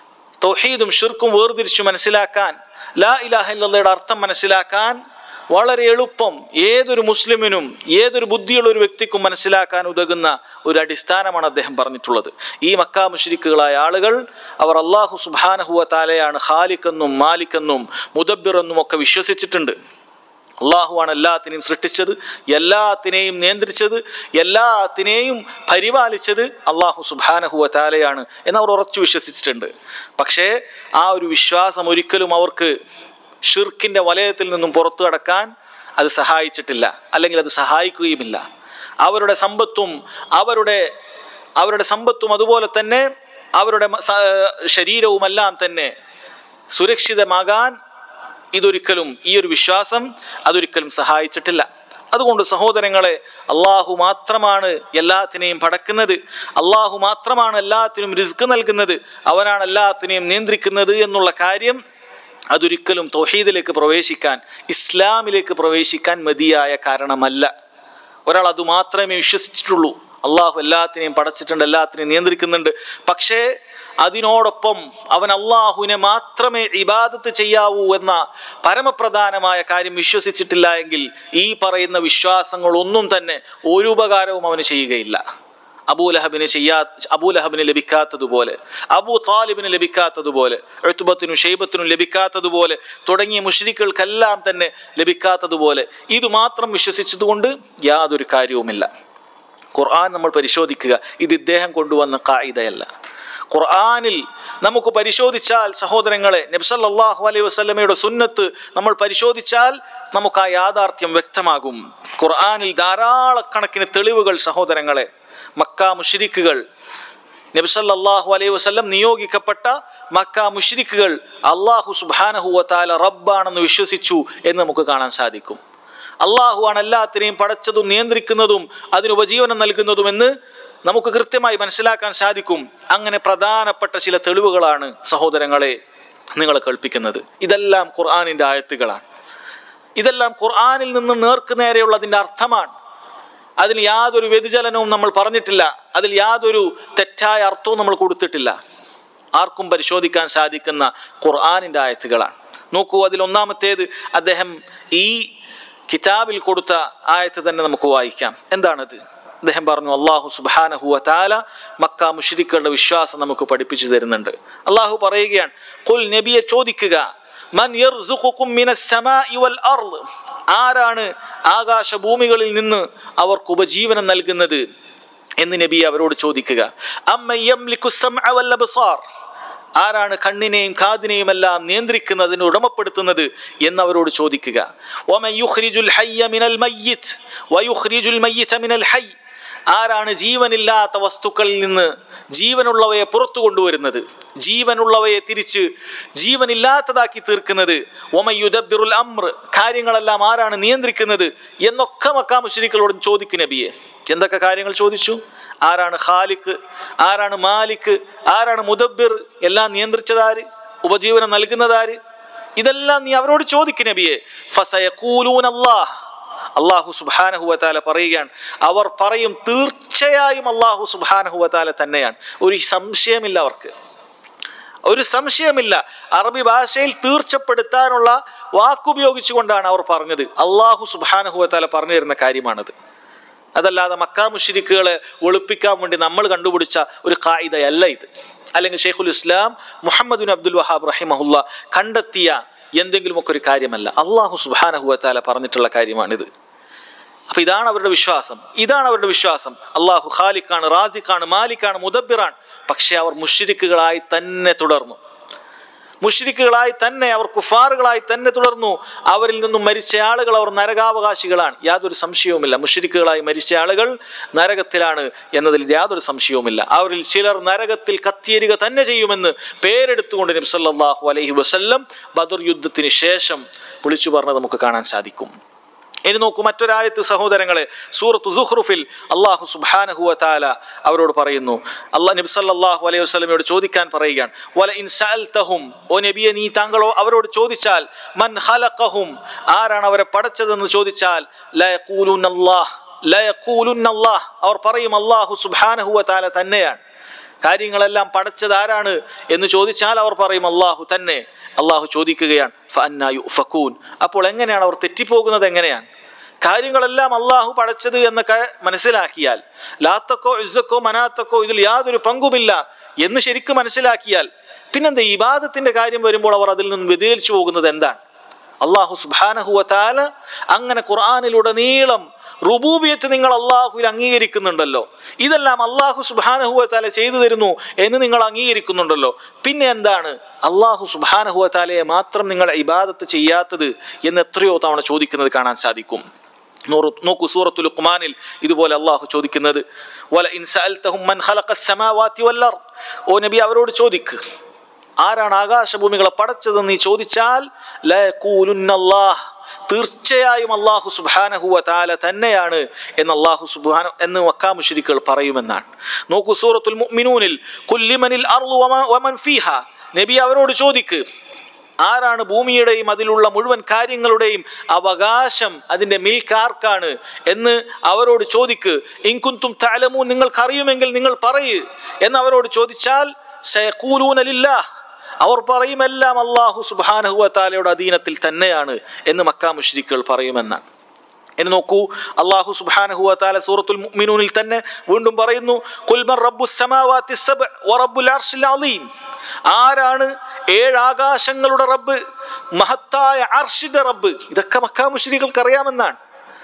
S2: തൗഹീദും ഷിർക്കും വേർതിരിച്ചു മനസ്സിലാക്കാൻ ലാ ഇലാഹ ഇല്ലല്ലയുടെ അർത്ഥം മനസ്സിലാക്കാൻ വളരെ എളുപ്പം ഏതൊരു മുസ്ലിമിനും ഏതൊരു ബുദ്ധിയുള്ള ഒരു വ്യക്തിക്കും മനസ്സിലാക്കാൻ ഉതകുന്ന ഒരു അടിസ്ഥാനമാണ് അദ്ദേഹം പറഞ്ഞിട്ടുള്ളത് ഈ മക്കാ മുഷരിക്കുകളായ ആളുകൾ അവർ അള്ളാഹു സുബാനഹുവ താലയാണ് ഖാലിക്കെന്നും മാലിക്കെന്നും മുദബ്ബിർ എന്നും ഒക്കെ വിശ്വസിച്ചിട്ടുണ്ട് അള്ളാഹുവാണ് എല്ലാത്തിനെയും സൃഷ്ടിച്ചത് എല്ലാത്തിനെയും നിയന്ത്രിച്ചത് എല്ലാത്തിനെയും പരിപാലിച്ചത് അള്ളാഹു സുബാനഹുവ താലയാണ് എന്ന് അവർ ഉറച്ചു വിശ്വസിച്ചിട്ടുണ്ട് പക്ഷേ ആ ഒരു വിശ്വാസം ഒരിക്കലും അവർക്ക് ഷിർക്കിൻ്റെ വലയത്തിൽ നിന്നും പുറത്തു കടക്കാൻ അത് സഹായിച്ചിട്ടില്ല അല്ലെങ്കിൽ അത് സഹായിക്കുകയുമില്ല അവരുടെ സമ്പത്തും അവരുടെ അവരുടെ സമ്പത്തും അതുപോലെ തന്നെ അവരുടെ മ- സ- ശരീരവുമെല്ലാം തന്നെ സുരക്ഷിതമാകാൻ ഇതൊരിക്കലും ഈ ഒരു വിശ്വാസം അതൊരിക്കലും സഹായിച്ചിട്ടില്ല അതുകൊണ്ട് സഹോദരങ്ങളെ അള്ളാഹു മാത്രമാണ് എല്ലാത്തിനെയും പടക്കുന്നത് അള്ളാഹു മാത്രമാണ് എല്ലാത്തിനും റിസ്ക് നൽകുന്നത് അവനാണ് എല്ലാത്തിനെയും നിയന്ത്രിക്കുന്നത് എന്നുള്ള കാര്യം അതൊരിക്കലും തൗഹീദിലേക്ക് പ്രവേശിക്കാൻ ഇസ്ലാമിലേക്ക് പ്രവേശിക്കാൻ മതിയായ കാരണമല്ല ഒരാൾ അത് മാത്രമേ വിശ്വസിച്ചിട്ടുള്ളൂ അള്ളാഹു എല്ലാത്തിനെയും പടച്ചിട്ടുണ്ട് എല്ലാത്തിനെയും നിയന്ത്രിക്കുന്നുണ്ട് പക്ഷേ അതിനോടൊപ്പം അവൻ അള്ളാഹുവിനെ മാത്രമേ ഇബാദത്ത് ചെയ്യാവൂ എന്ന പരമപ്രധാനമായ കാര്യം വിശ്വസിച്ചിട്ടില്ല എങ്കിൽ ഈ പറയുന്ന വിശ്വാസങ്ങളൊന്നും തന്നെ ഒരു ഉപകാരവും അവന് ചെയ്യുകയില്ല അബൂലഹബിന് ചെയ്യാ അബൂലഹബിന് ലഭിക്കാത്തതുപോലെ അബൂ താലിബിന് ലഭിക്കാത്തതുപോലെ എഴുത്തുബത്തിനും ഷെയ്ബത്തിനും ലഭിക്കാത്തതുപോലെ തുടങ്ങിയ മുഷ്രിക്കുകൾക്കെല്ലാം തന്നെ ലഭിക്കാത്തതുപോലെ ഇത് മാത്രം വിശ്വസിച്ചതുകൊണ്ട് യാതൊരു കാര്യവുമില്ല ഖുർആൻ നമ്മൾ പരിശോധിക്കുക ഇത് ഇദ്ദേഹം കൊണ്ടുവന്ന കായികയല്ല ഖുർആനിൽ നമുക്ക് പരിശോധിച്ചാൽ സഹോദരങ്ങളെ നബ്സല്ലാഹു അലൈഹി വസ്ലമയുടെ സുന്നത്ത് നമ്മൾ പരിശോധിച്ചാൽ നമുക്ക് ആ യാഥാർത്ഥ്യം വ്യക്തമാകും ഖുർആനിൽ ധാരാളക്കണക്കിന് തെളിവുകൾ സഹോദരങ്ങളെ മക്ക മുഷിരിക്കുകൾ നബ്സല്ലാഹു അലൈഹി വസ്ലം നിയോഗിക്കപ്പെട്ട മക്ക മുഷിരിക്കുകൾ അള്ളാഹു സുബാനഹുവ താല റബ്ബാണെന്ന് വിശ്വസിച്ചു എന്ന് നമുക്ക് കാണാൻ സാധിക്കും അള്ളാഹുവാണ് എല്ലാത്തിനെയും പടച്ചതും നിയന്ത്രിക്കുന്നതും അതിന് ഉപജീവനം നൽകുന്നതുമെന്ന് നമുക്ക് കൃത്യമായി മനസ്സിലാക്കാൻ സാധിക്കും അങ്ങനെ പ്രധാനപ്പെട്ട ചില തെളിവുകളാണ് സഹോദരങ്ങളെ നിങ്ങളെ കേൾപ്പിക്കുന്നത് ഇതെല്ലാം ഖുർആാനിൻ്റെ ആയത്തുകളാണ് ഇതെല്ലാം ഖുർആാനിൽ നിന്ന് നേർക്ക് നേരെയുള്ള അതിൻ്റെ അർത്ഥമാണ് അതിൽ യാതൊരു വ്യതിചലനവും നമ്മൾ പറഞ്ഞിട്ടില്ല അതിൽ യാതൊരു തെറ്റായ അർത്ഥവും നമ്മൾ കൊടുത്തിട്ടില്ല ആർക്കും പരിശോധിക്കാൻ സാധിക്കുന്ന ഖുർആാനിൻ്റെ ആയത്തുകളാണ് നോക്കൂ അതിൽ ഒന്നാമത്തേത് അദ്ദേഹം ഈ കിതാബിൽ കൊടുത്ത ആയത്ത് തന്നെ നമുക്ക് വായിക്കാം എന്താണത് അദ്ദേഹം പറഞ്ഞു അള്ളാഹു സുബാനഹുവ താല മക്ക മുഷരിക്കുകളുടെ വിശ്വാസം നമുക്ക് പഠിപ്പിച്ചു തരുന്നുണ്ട് അള്ളാഹു പറയുകയാണ് കുൽ നബിയെ ചോദിക്കുക മൻ യർസുഖുക്കും മിനസ് സമാഇ വൽ അർള് ആരാണ് ആകാശഭൂമികളിൽ നിന്ന് അവർക്ക് ഉപജീവനം നൽകുന്നത് എന്ന് നബി അവരോട് ചോദിക്കുക അമ്മ യംലിക്കു സമഅ വൽ അബ്സാർ ആരാണ് കണ്ണിനെയും കാതിനെയും എല്ലാം നിയന്ത്രിക്കുന്നതിന് ഉടമപ്പെടുത്തുന്നത് എന്നവരോട് ചോദിക്കുക ഒമൻ യുഖ്രിജുൽ ഹയ്യ മിനൽ മയ്യിത്ത് വയുഖ്രിജുൽ മയ്യിത മിനൽ ഹയ്യ് ആരാണ് ജീവനില്ലാത്ത വസ്തുക്കളിൽ നിന്ന് ജീവനുള്ളവയെ പുറത്തു കൊണ്ടുവരുന്നത് ജീവനുള്ളവയെ തിരിച്ച് ജീവനില്ലാത്തതാക്കി തീർക്കുന്നത് ഒമയുദബിറുൽ അമ്ര കാര്യങ്ങളെല്ലാം ആരാണ് നിയന്ത്രിക്കുന്നത് എന്നൊക്കെ മക്കാ മുഷരിക്കളോട് ചോദിക്കും നബിയെ എന്തൊക്കെ കാര്യങ്ങൾ ചോദിച്ചു ആരാണ് ഖാലിക്ക് ആരാണ് മാലിക്ക് ആരാണ് മുദബിർ എല്ലാം നിയന്ത്രിച്ചതാര് ഉപജീവനം നൽകുന്നതാര് ഇതെല്ലാം നീ അവരോട് ചോദിക്കും നബിയെ ഫസയഖൂലൂൻ അല്ലാഹ് അള്ളാഹു സുബാനഹുവത്താല പറയുകയാണ് അവർ പറയും തീർച്ചയായും അള്ളാഹു സുബാനഹുവത്താല തന്നെയാണ് ഒരു സംശയമില്ല അവർക്ക് ഒരു സംശയമില്ല അറബി ഭാഷയിൽ തീർച്ചപ്പെടുത്താനുള്ള വാക്കുപയോഗിച്ചുകൊണ്ടാണ് അവർ പറഞ്ഞത് അള്ളാഹു സുബാനഹുവത്താല പറഞ്ഞു തരുന്ന കാര്യമാണത് അതല്ലാതെ മക്കാ മുഷിരിക്കുകളെ ഒളിപ്പിക്കാൻ വേണ്ടി നമ്മൾ കണ്ടുപിടിച്ച ഒരു കായികയല്ല ഇത് അല്ലെങ്കിൽ ഷെയ്ഖുൽ ഇസ്ലാം മുഹമ്മദ് അബ്ദുൽ വഹാബ് റഹിമഹുല്ല കണ്ടെത്തിയ എന്തെങ്കിലുമൊക്കെ ഒരു കാര്യമല്ല അള്ളാഹു സുബാനഹുവത്താല പറഞ്ഞിട്ടുള്ള കാര്യമാണിത് അപ്പൊ ഇതാണ് അവരുടെ വിശ്വാസം ഇതാണ് അവരുടെ വിശ്വാസം അള്ളാഹു ഖാലിക്കാണ് റാസിഖാണ് മാലിക്കാണ് മുദബിറാണ് പക്ഷെ അവർ മുഷിരിക്കുകളായി തന്നെ തുടർന്നു മുഷിരിക്കുകളായി തന്നെ അവർ കുഫാറുകളായി തന്നെ തുടർന്നു അവരിൽ നിന്നും മരിച്ച ആളുകൾ അവർ നരകാവകാശികളാണ് യാതൊരു സംശയവുമില്ല മുഷിരിക്കുകളായി മരിച്ച ആളുകൾ നരകത്തിലാണ് എന്നതിൽ യാതൊരു സംശയവുമില്ല അവരിൽ ചിലർ നരകത്തിൽ കത്തിയേരുക തന്നെ ചെയ്യുമെന്ന് പേരെടുത്തുകൊണ്ട് നബി സല്ലല്ലാഹു അലൈഹി വസല്ലം ബദർ യുദ്ധത്തിന് ശേഷം വിളിച്ചു പറഞ്ഞത് നമുക്ക് കാണാൻ സാധിക്കും ഇനി നോക്കൂ മറ്റൊരായത്ത് സഹോദരങ്ങളെ സൂറത്ത് സുഹ്റുഫിൽ അള്ളാഹു സുബാനഹുവ താല അവരോട് പറയുന്നു അള്ളാഹ് നബി സല്ലല്ലാഹു അലൈഹി വസല്ലമയോട് ചോദിക്കാൻ പറയുകയാണ് വല ഇൻ സഅൽതഹും ഓ നബിയെ നീ താങ്കളോ അവരോട് ചോദിച്ചാൽ മൻ ഖലഖഹും ആരാണ് അവരെ പടച്ചതെന്ന് ചോദിച്ചാൽ ല യഖൂലുന അല്ലാഹ് ല യഖൂലുന അല്ലാഹ് അവർ പറയും അള്ളാഹു സുബ്ഹാനഹു വ തആല തന്നെയാണ് കാര്യങ്ങളെല്ലാം പടച്ചത് ആരാണ് എന്ന് ചോദിച്ചാൽ അവർ പറയും അള്ളാഹു തന്നെ അള്ളാഹു ചോദിക്കുകയാണ് ഫഅന്നാ യുഫകൂൻ അപ്പോൾ എങ്ങനെയാണ് അവർ തെറ്റിപ്പോകുന്നത് എങ്ങനെയാണ് കാര്യങ്ങളെല്ലാം അള്ളാഹു പടച്ചത് എന്നൊക്കെ മനസ്സിലാക്കിയാൽ ലാത്തക്കോ ഇസക്കോ മനാത്തക്കോ ഇതിൽ യാതൊരു പങ്കുമില്ല എന്ന് ശരിക്കും മനസ്സിലാക്കിയാൽ പിന്നെന്താ ഇബാദത്തിന്റെ കാര്യം വരുമ്പോൾ അവർ അതിൽ നിന്ന് വ്യതിചലിച്ചു പോകുന്നത് എന്താണ് അള്ളാഹു സുബാനഹുവത്താല അങ്ങനെ ഖുർആാനിലുടനീളം റുബൂബിയത്ത് നിങ്ങൾ അള്ളാഹുവിൽ അംഗീകരിക്കുന്നുണ്ടല്ലോ ഇതെല്ലാം അള്ളാഹു സുബാനഹുവത്താല ചെയ്തു തരുന്നു എന്ന് നിങ്ങൾ അംഗീകരിക്കുന്നുണ്ടല്ലോ പിന്നെ എന്താണ് അള്ളാഹു സുബാനഹുവത്താലയെ മാത്രം നിങ്ങൾ ഇബാദത്ത് ചെയ്യാത്തത് എന്ന് എത്രയോ തവണ ചോദിക്കുന്നത് കാണാൻ സാധിക്കും നൂറ് നോക്കൂ സൂറത്തുൽ ഖുമാനിൽ ഇതുപോലെ അള്ളാഹു ചോദിക്കുന്നത് വല ഇൻസഅൽതഹും മൻ ഖലഖസ് സമാവാതി വൽ അർദ് ഓ നബി അവരോട് ചോദിക്ക് ആരാണ് ആകാശഭൂമികളെ പടച്ചതെന്ന് നീ ചോദിച്ചാൽ ലയഖൂലുന്നല്ലാഹ് തീർച്ചയായും അള്ളാഹു സുബാനഹുവ താല തന്നെയാണ് എന്ന് അള്ളാഹു സുബാന എന്ന് മക്കാ മുശ്രിക്കുകൾ പറയുമെന്നാണ് നോക്കൂ സൂറത്തുൽ മുഅ്മിനൂനിൽ കുല്ലിമനിൽ അർളു വമ- വമൻ ഫീഹ നബി അവരോട് ചോദിക്ക് ആരാണ് ഭൂമിയുടെയും അതിലുള്ള മുഴുവൻ കാര്യങ്ങളുടെയും അവകാശം അതിൻ്റെ മിൽക്കാർക്കാണ് എന്ന് അവരോട് ചോദിക്ക് ഇൻകുന്തും താലമൂ നിങ്ങൾക്കറിയുമെങ്കിൽ നിങ്ങൾ പറയ് എന്ന് അവരോട് ചോദിച്ചാൽ സയഖൂലൂനലില്ലാഹ് അവർ പറയുമെല്ലാം അള്ളാഹു സുബാനഹുവ താലയുടെ അധീനത്തിൽ തന്നെയാണ് എന്ന് മക്കാ മുഷ്രിക്കുകൾ പറയുമെന്നാണ് എന്ന് നോക്കൂ അള്ളാഹു സുബ്ഹാനഹു വതആല സൂറത്തുൽ മുഅ്മിനൂനിൽ തന്നെ വീണ്ടും പറയുന്നു ഖുൽമൻ റബ്ബുസ് സമാവാതി സബ്അ വറബ്ബുൽ അർശിൽ അളീം ആരാണ് ഏഴ് ആകാശങ്ങളുടെ റബ്ബ് മഹത്തായ അർഷിന്റെ റബ്ബ് ഇതൊക്കെ മക്കാ മുശ്രികൾക്ക് അറിയാമെന്നാണ്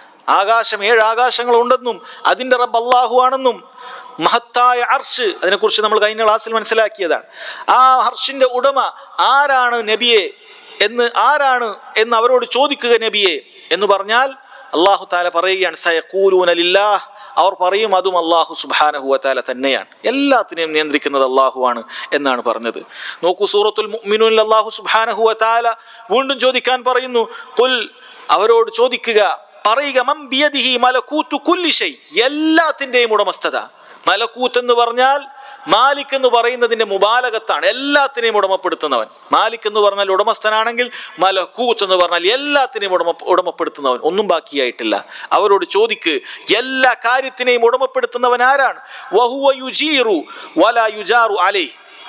S2: ആകാശം ഏഴ് ആകാശങ്ങൾ ഉണ്ടെന്നും അതിൻ്റെ റബ്ബ് അള്ളാഹു ആണെന്നും മഹത്തായ അർഷ് അതിനെക്കുറിച്ച് നമ്മൾ കഴിഞ്ഞ ക്ലാസ്സിൽ മനസ്സിലാക്കിയതാണ് ആ ഹർഷിന്റെ ഉടമ ആരാണ് നബിയെ എന്ന് ആരാണ് എന്ന് അവരോട് ചോദിക്കുക നബിയെ എന്ന് പറഞ്ഞാൽ അള്ളാഹു താല പറയുകയാണ് സയക്കൂലൂനലില്ലാഹ് അവർ പറയും അതും അള്ളാഹു സുബാനഹുവ താല തന്നെയാണ് എല്ലാത്തിനെയും നിയന്ത്രിക്കുന്നത് അള്ളാഹുവാണ് എന്നാണ് പറഞ്ഞത് നോക്കൂ സൂറത്തുൽ മുഅ്മിനൂനിൽ അള്ളാഹു സുബാനഹുവ താല വീണ്ടും ചോദിക്കാൻ പറയുന്നു കുൽ അവരോട് ചോദിക്കുക പറയുക മം ബിയദിഹി മലക്കൂത്തു കുല്ലി ഷൈ എല്ലാത്തിൻ്റെയും ഉടമസ്ഥത മലക്കൂത്ത് എന്ന് പറഞ്ഞാൽ മാലിക് എന്ന് പറയുന്നതിന്റെ മുബാലകത്താണ് എല്ലാത്തിനെയും ഉടമപ്പെടുത്തുന്നവൻ മാലിക് എന്ന് പറഞ്ഞാൽ ഉടമസ്ഥനാണെങ്കിൽ മലക്കൂത്ത് എന്ന് പറഞ്ഞാൽ എല്ലാത്തിനെയും ഉടമ ഉടമപ്പെടുത്തുന്നവൻ ഒന്നും ബാക്കിയായിട്ടില്ല അവരോട് ചോദിക്ക് എല്ലാ കാര്യത്തിനെയും ഉടമപ്പെടുത്തുന്നവൻ ആരാണ് വഹുവ യുജീറു വല യുജാറു അലൈ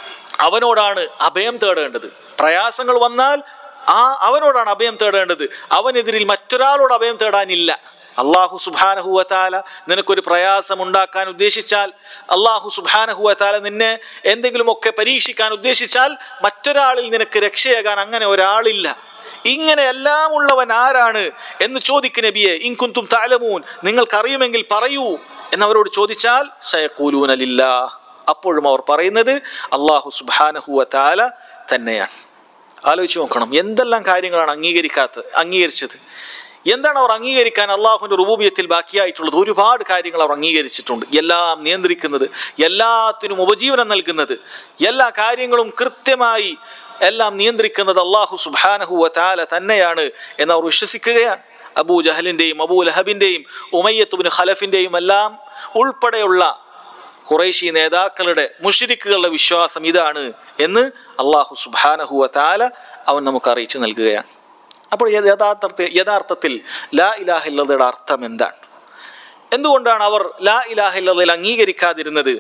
S2: അവനോടാണ് അഭയം തേടേണ്ടത് പ്രയാസങ്ങൾ വന്നാൽ ആ അവനോടാണ് അഭയം തേടേണ്ടത് അവനെതിരിൽ മറ്റൊരാളോട് അഭയം തേടാനില്ല അള്ളാഹു സുബാനഹുവത്താല നിനക്കൊരു പ്രയാസം ഉണ്ടാക്കാൻ ഉദ്ദേശിച്ചാൽ അള്ളാഹു സുബാനഹുവത്താല നിന്നെ എന്തെങ്കിലുമൊക്കെ പരീക്ഷിക്കാൻ ഉദ്ദേശിച്ചാൽ മറ്റൊരാളിൽ നിനക്ക് രക്ഷയാകാൻ അങ്ങനെ ഒരാളില്ല ഇങ്ങനെ എല്ലാം ഉള്ളവൻ ആരാണ് എന്ന് ചോദിക്ക് നബിയെ ഇൻകുന്തും താലമൂൻ നിങ്ങൾക്കറിയുമെങ്കിൽ പറയൂ എന്നവരോട് ചോദിച്ചാൽ ഷയക്കൂലൂനലില്ല അപ്പോഴും അവർ പറയുന്നത് അള്ളാഹു സുബാനഹുവ താല തന്നെയാണ് ആലോചിച്ച് നോക്കണം എന്തെല്ലാം കാര്യങ്ങളാണ് അംഗീകരിക്കാത്തത് അംഗീകരിച്ചത് എന്താണ് അവർ അംഗീകരിക്കാൻ അള്ളാഹുവിൻ്റെ റുബൂബിയത്തിൽ ബാക്കിയായിട്ടുള്ളത് ഒരുപാട് കാര്യങ്ങൾ അവർ അംഗീകരിച്ചിട്ടുണ്ട് എല്ലാം നിയന്ത്രിക്കുന്നത് എല്ലാത്തിനും ഉപജീവനം നൽകുന്നത് എല്ലാ കാര്യങ്ങളും കൃത്യമായി എല്ലാം നിയന്ത്രിക്കുന്നത് അള്ളാഹു സുബാനഹുവ താല തന്നെയാണ് എന്ന് അവർ വിശ്വസിക്കുകയാണ് അബൂ ജഹലിൻ്റെയും അബൂ ലഹബിൻ്റെയും ഉമയ്യത്തുബിൻ ഖലഫിൻ്റെയും എല്ലാം ഉൾപ്പെടെയുള്ള ഖുറൈശി നേതാക്കളുടെ മുഷിരിക്കുകളുടെ വിശ്വാസം ഇതാണ് എന്ന് അള്ളാഹു സുബാനഹുവ താല അവൻ നമുക്ക് അറിയിച്ചു നൽകുകയാണ് അപ്പോൾ യ- യഥാർത്ഥത്തിൽ യഥാർത്ഥത്തിൽ ലാ ഇലാഹില്ലതയുടെ അർത്ഥം എന്താണ് എന്തുകൊണ്ടാണ് അവർ ലാ ഇലാഹില്ലതയിൽ അംഗീകരിക്കാതിരുന്നത്